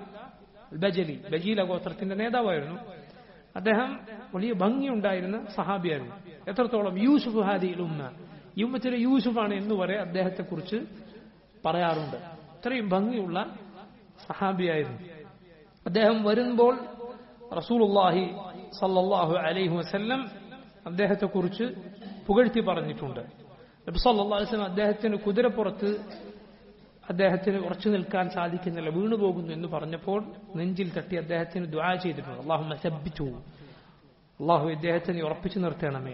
ബജലി ബജീല ഗോത്രത്തിന്റെ നേതാവായിരുന്നു അദ്ദേഹം വലിയ ഭംഗിയുണ്ടായിരുന്ന സഹാബിയായിരുന്നു എത്രത്തോളം യൂസുഫ് ഹാദിയിൽ ഉമ്മ ഈ ഉമ്മത്തിലെ യൂസുഫാണ് എന്ന് വരെ അദ്ദേഹത്തെക്കുറിച്ച് പറയാറുണ്ട് ഇത്രയും ഭംഗിയുള്ള സഹാബിയായിരുന്നു അദ്ദേഹം വരുമ്പോൾ റസൂലുള്ളാഹി സല്ലല്ലാഹു അലൈഹി വസല്ലം അദ്ദേഹത്തെക്കുറിച്ച് പുകഴ്ത്തി പറഞ്ഞിട്ടുണ്ട് നബി സല്ലല്ലാഹു അലൈഹി വസല്ലം അദ്ദേഹത്തിന് കുതിരപ്പുറത്ത് അദ്ദേഹത്തിന് ഉറച്ചു നിൽക്കാൻ സാധിക്കുന്നില്ല വീണുപോകുന്നു എന്ന് പറഞ്ഞപ്പോൾ നെഞ്ചിൽ തട്ടി അദ്ദേഹത്തിന് ദ്വാ ചെയ്തിട്ടുണ്ട് അള്ളാഹു മസബിച്ചു അള്ളാഹു ഇദ്ദേഹത്തിനെ ഉറപ്പിച്ചു നിർത്തണമേ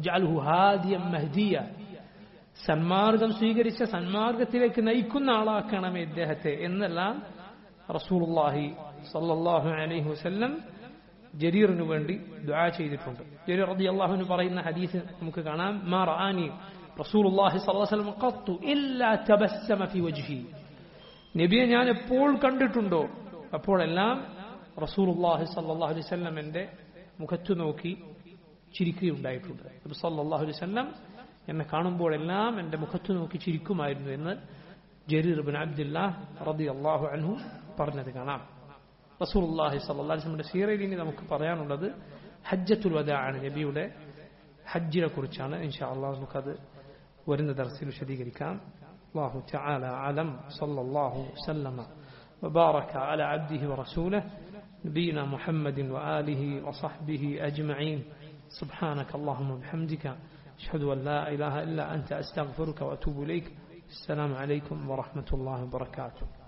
മഹദിയ സന്മാർഗം സ്വീകരിച്ച സന്മാർഗത്തിലേക്ക് നയിക്കുന്ന ആളാക്കണമേ ഇദ്ദേഹത്തെ എന്നെല്ലാം റസൂലുള്ളാഹി സല്ലല്ലാഹു അലൈഹി വസല്ലം ജരീറിനു വേണ്ടി ദ്വാ ചെയ്തിട്ടുണ്ട് ജരീർ റതി അള്ളാഹുവിന് പറയുന്ന ഹദീസ് നമുക്ക് കാണാം മാ റാനി റസൂലുള്ളാഹി സ്വല്ലല്ലാഹു അലൈഹി വസല്ലം ഖത്തു ഇല്ലാ തബസ്സമ ഫി വജ്ഹി നബിയെ ഞാൻ എപ്പോൾ കണ്ടിട്ടുണ്ടോ അപ്പോഴെല്ലാം റസൂലുള്ളാഹി സ്വല്ലല്ലാഹു അലൈഹി വസല്ലം എൻ്റെ മുഖത്തു നോക്കി ചിരിക്കുകയുണ്ടായിട്ടുണ്ട് നബി സല്ലല്ലാഹു അലൈഹി വസല്ലം എന്നെ കാണുമ്പോഴെല്ലാം എൻ്റെ മുഖത്തു നോക്കി ചിരിക്കുമായിരുന്നു എന്ന് ജരീർ ബിൻ അബ്ദുല്ലാഹ് റളിയല്ലാഹു അൻഹു പറഞ്ഞത് കാണാം റസൂലുള്ളാഹി സ്വല്ലല്ലാഹു അലൈഹി വസല്ലമയുടെ സീറയിൽ ഇനി നമുക്ക് പറയാനുള്ളത് ഹജ്ജത്തുൽ വദാ ആണ് നബിയുടെ ഹജ്ജിനെ കുറിച്ചാണ് ഇൻഷാ അള്ളാഹ് നമുക്കത് വരുന്ന ദർസിൽ വിശദീകരിക്കാം الله تعالى أعلم صلى الله وسلم وبارك على عبده ورسوله نبينا محمد وآله وصحبه أجمعين سبحانك اللهم وبحمدك أشهد أن لا إله إلا أنت أستغفرك وأتوب إليك السلام عليكم ورحمة الله وبركاته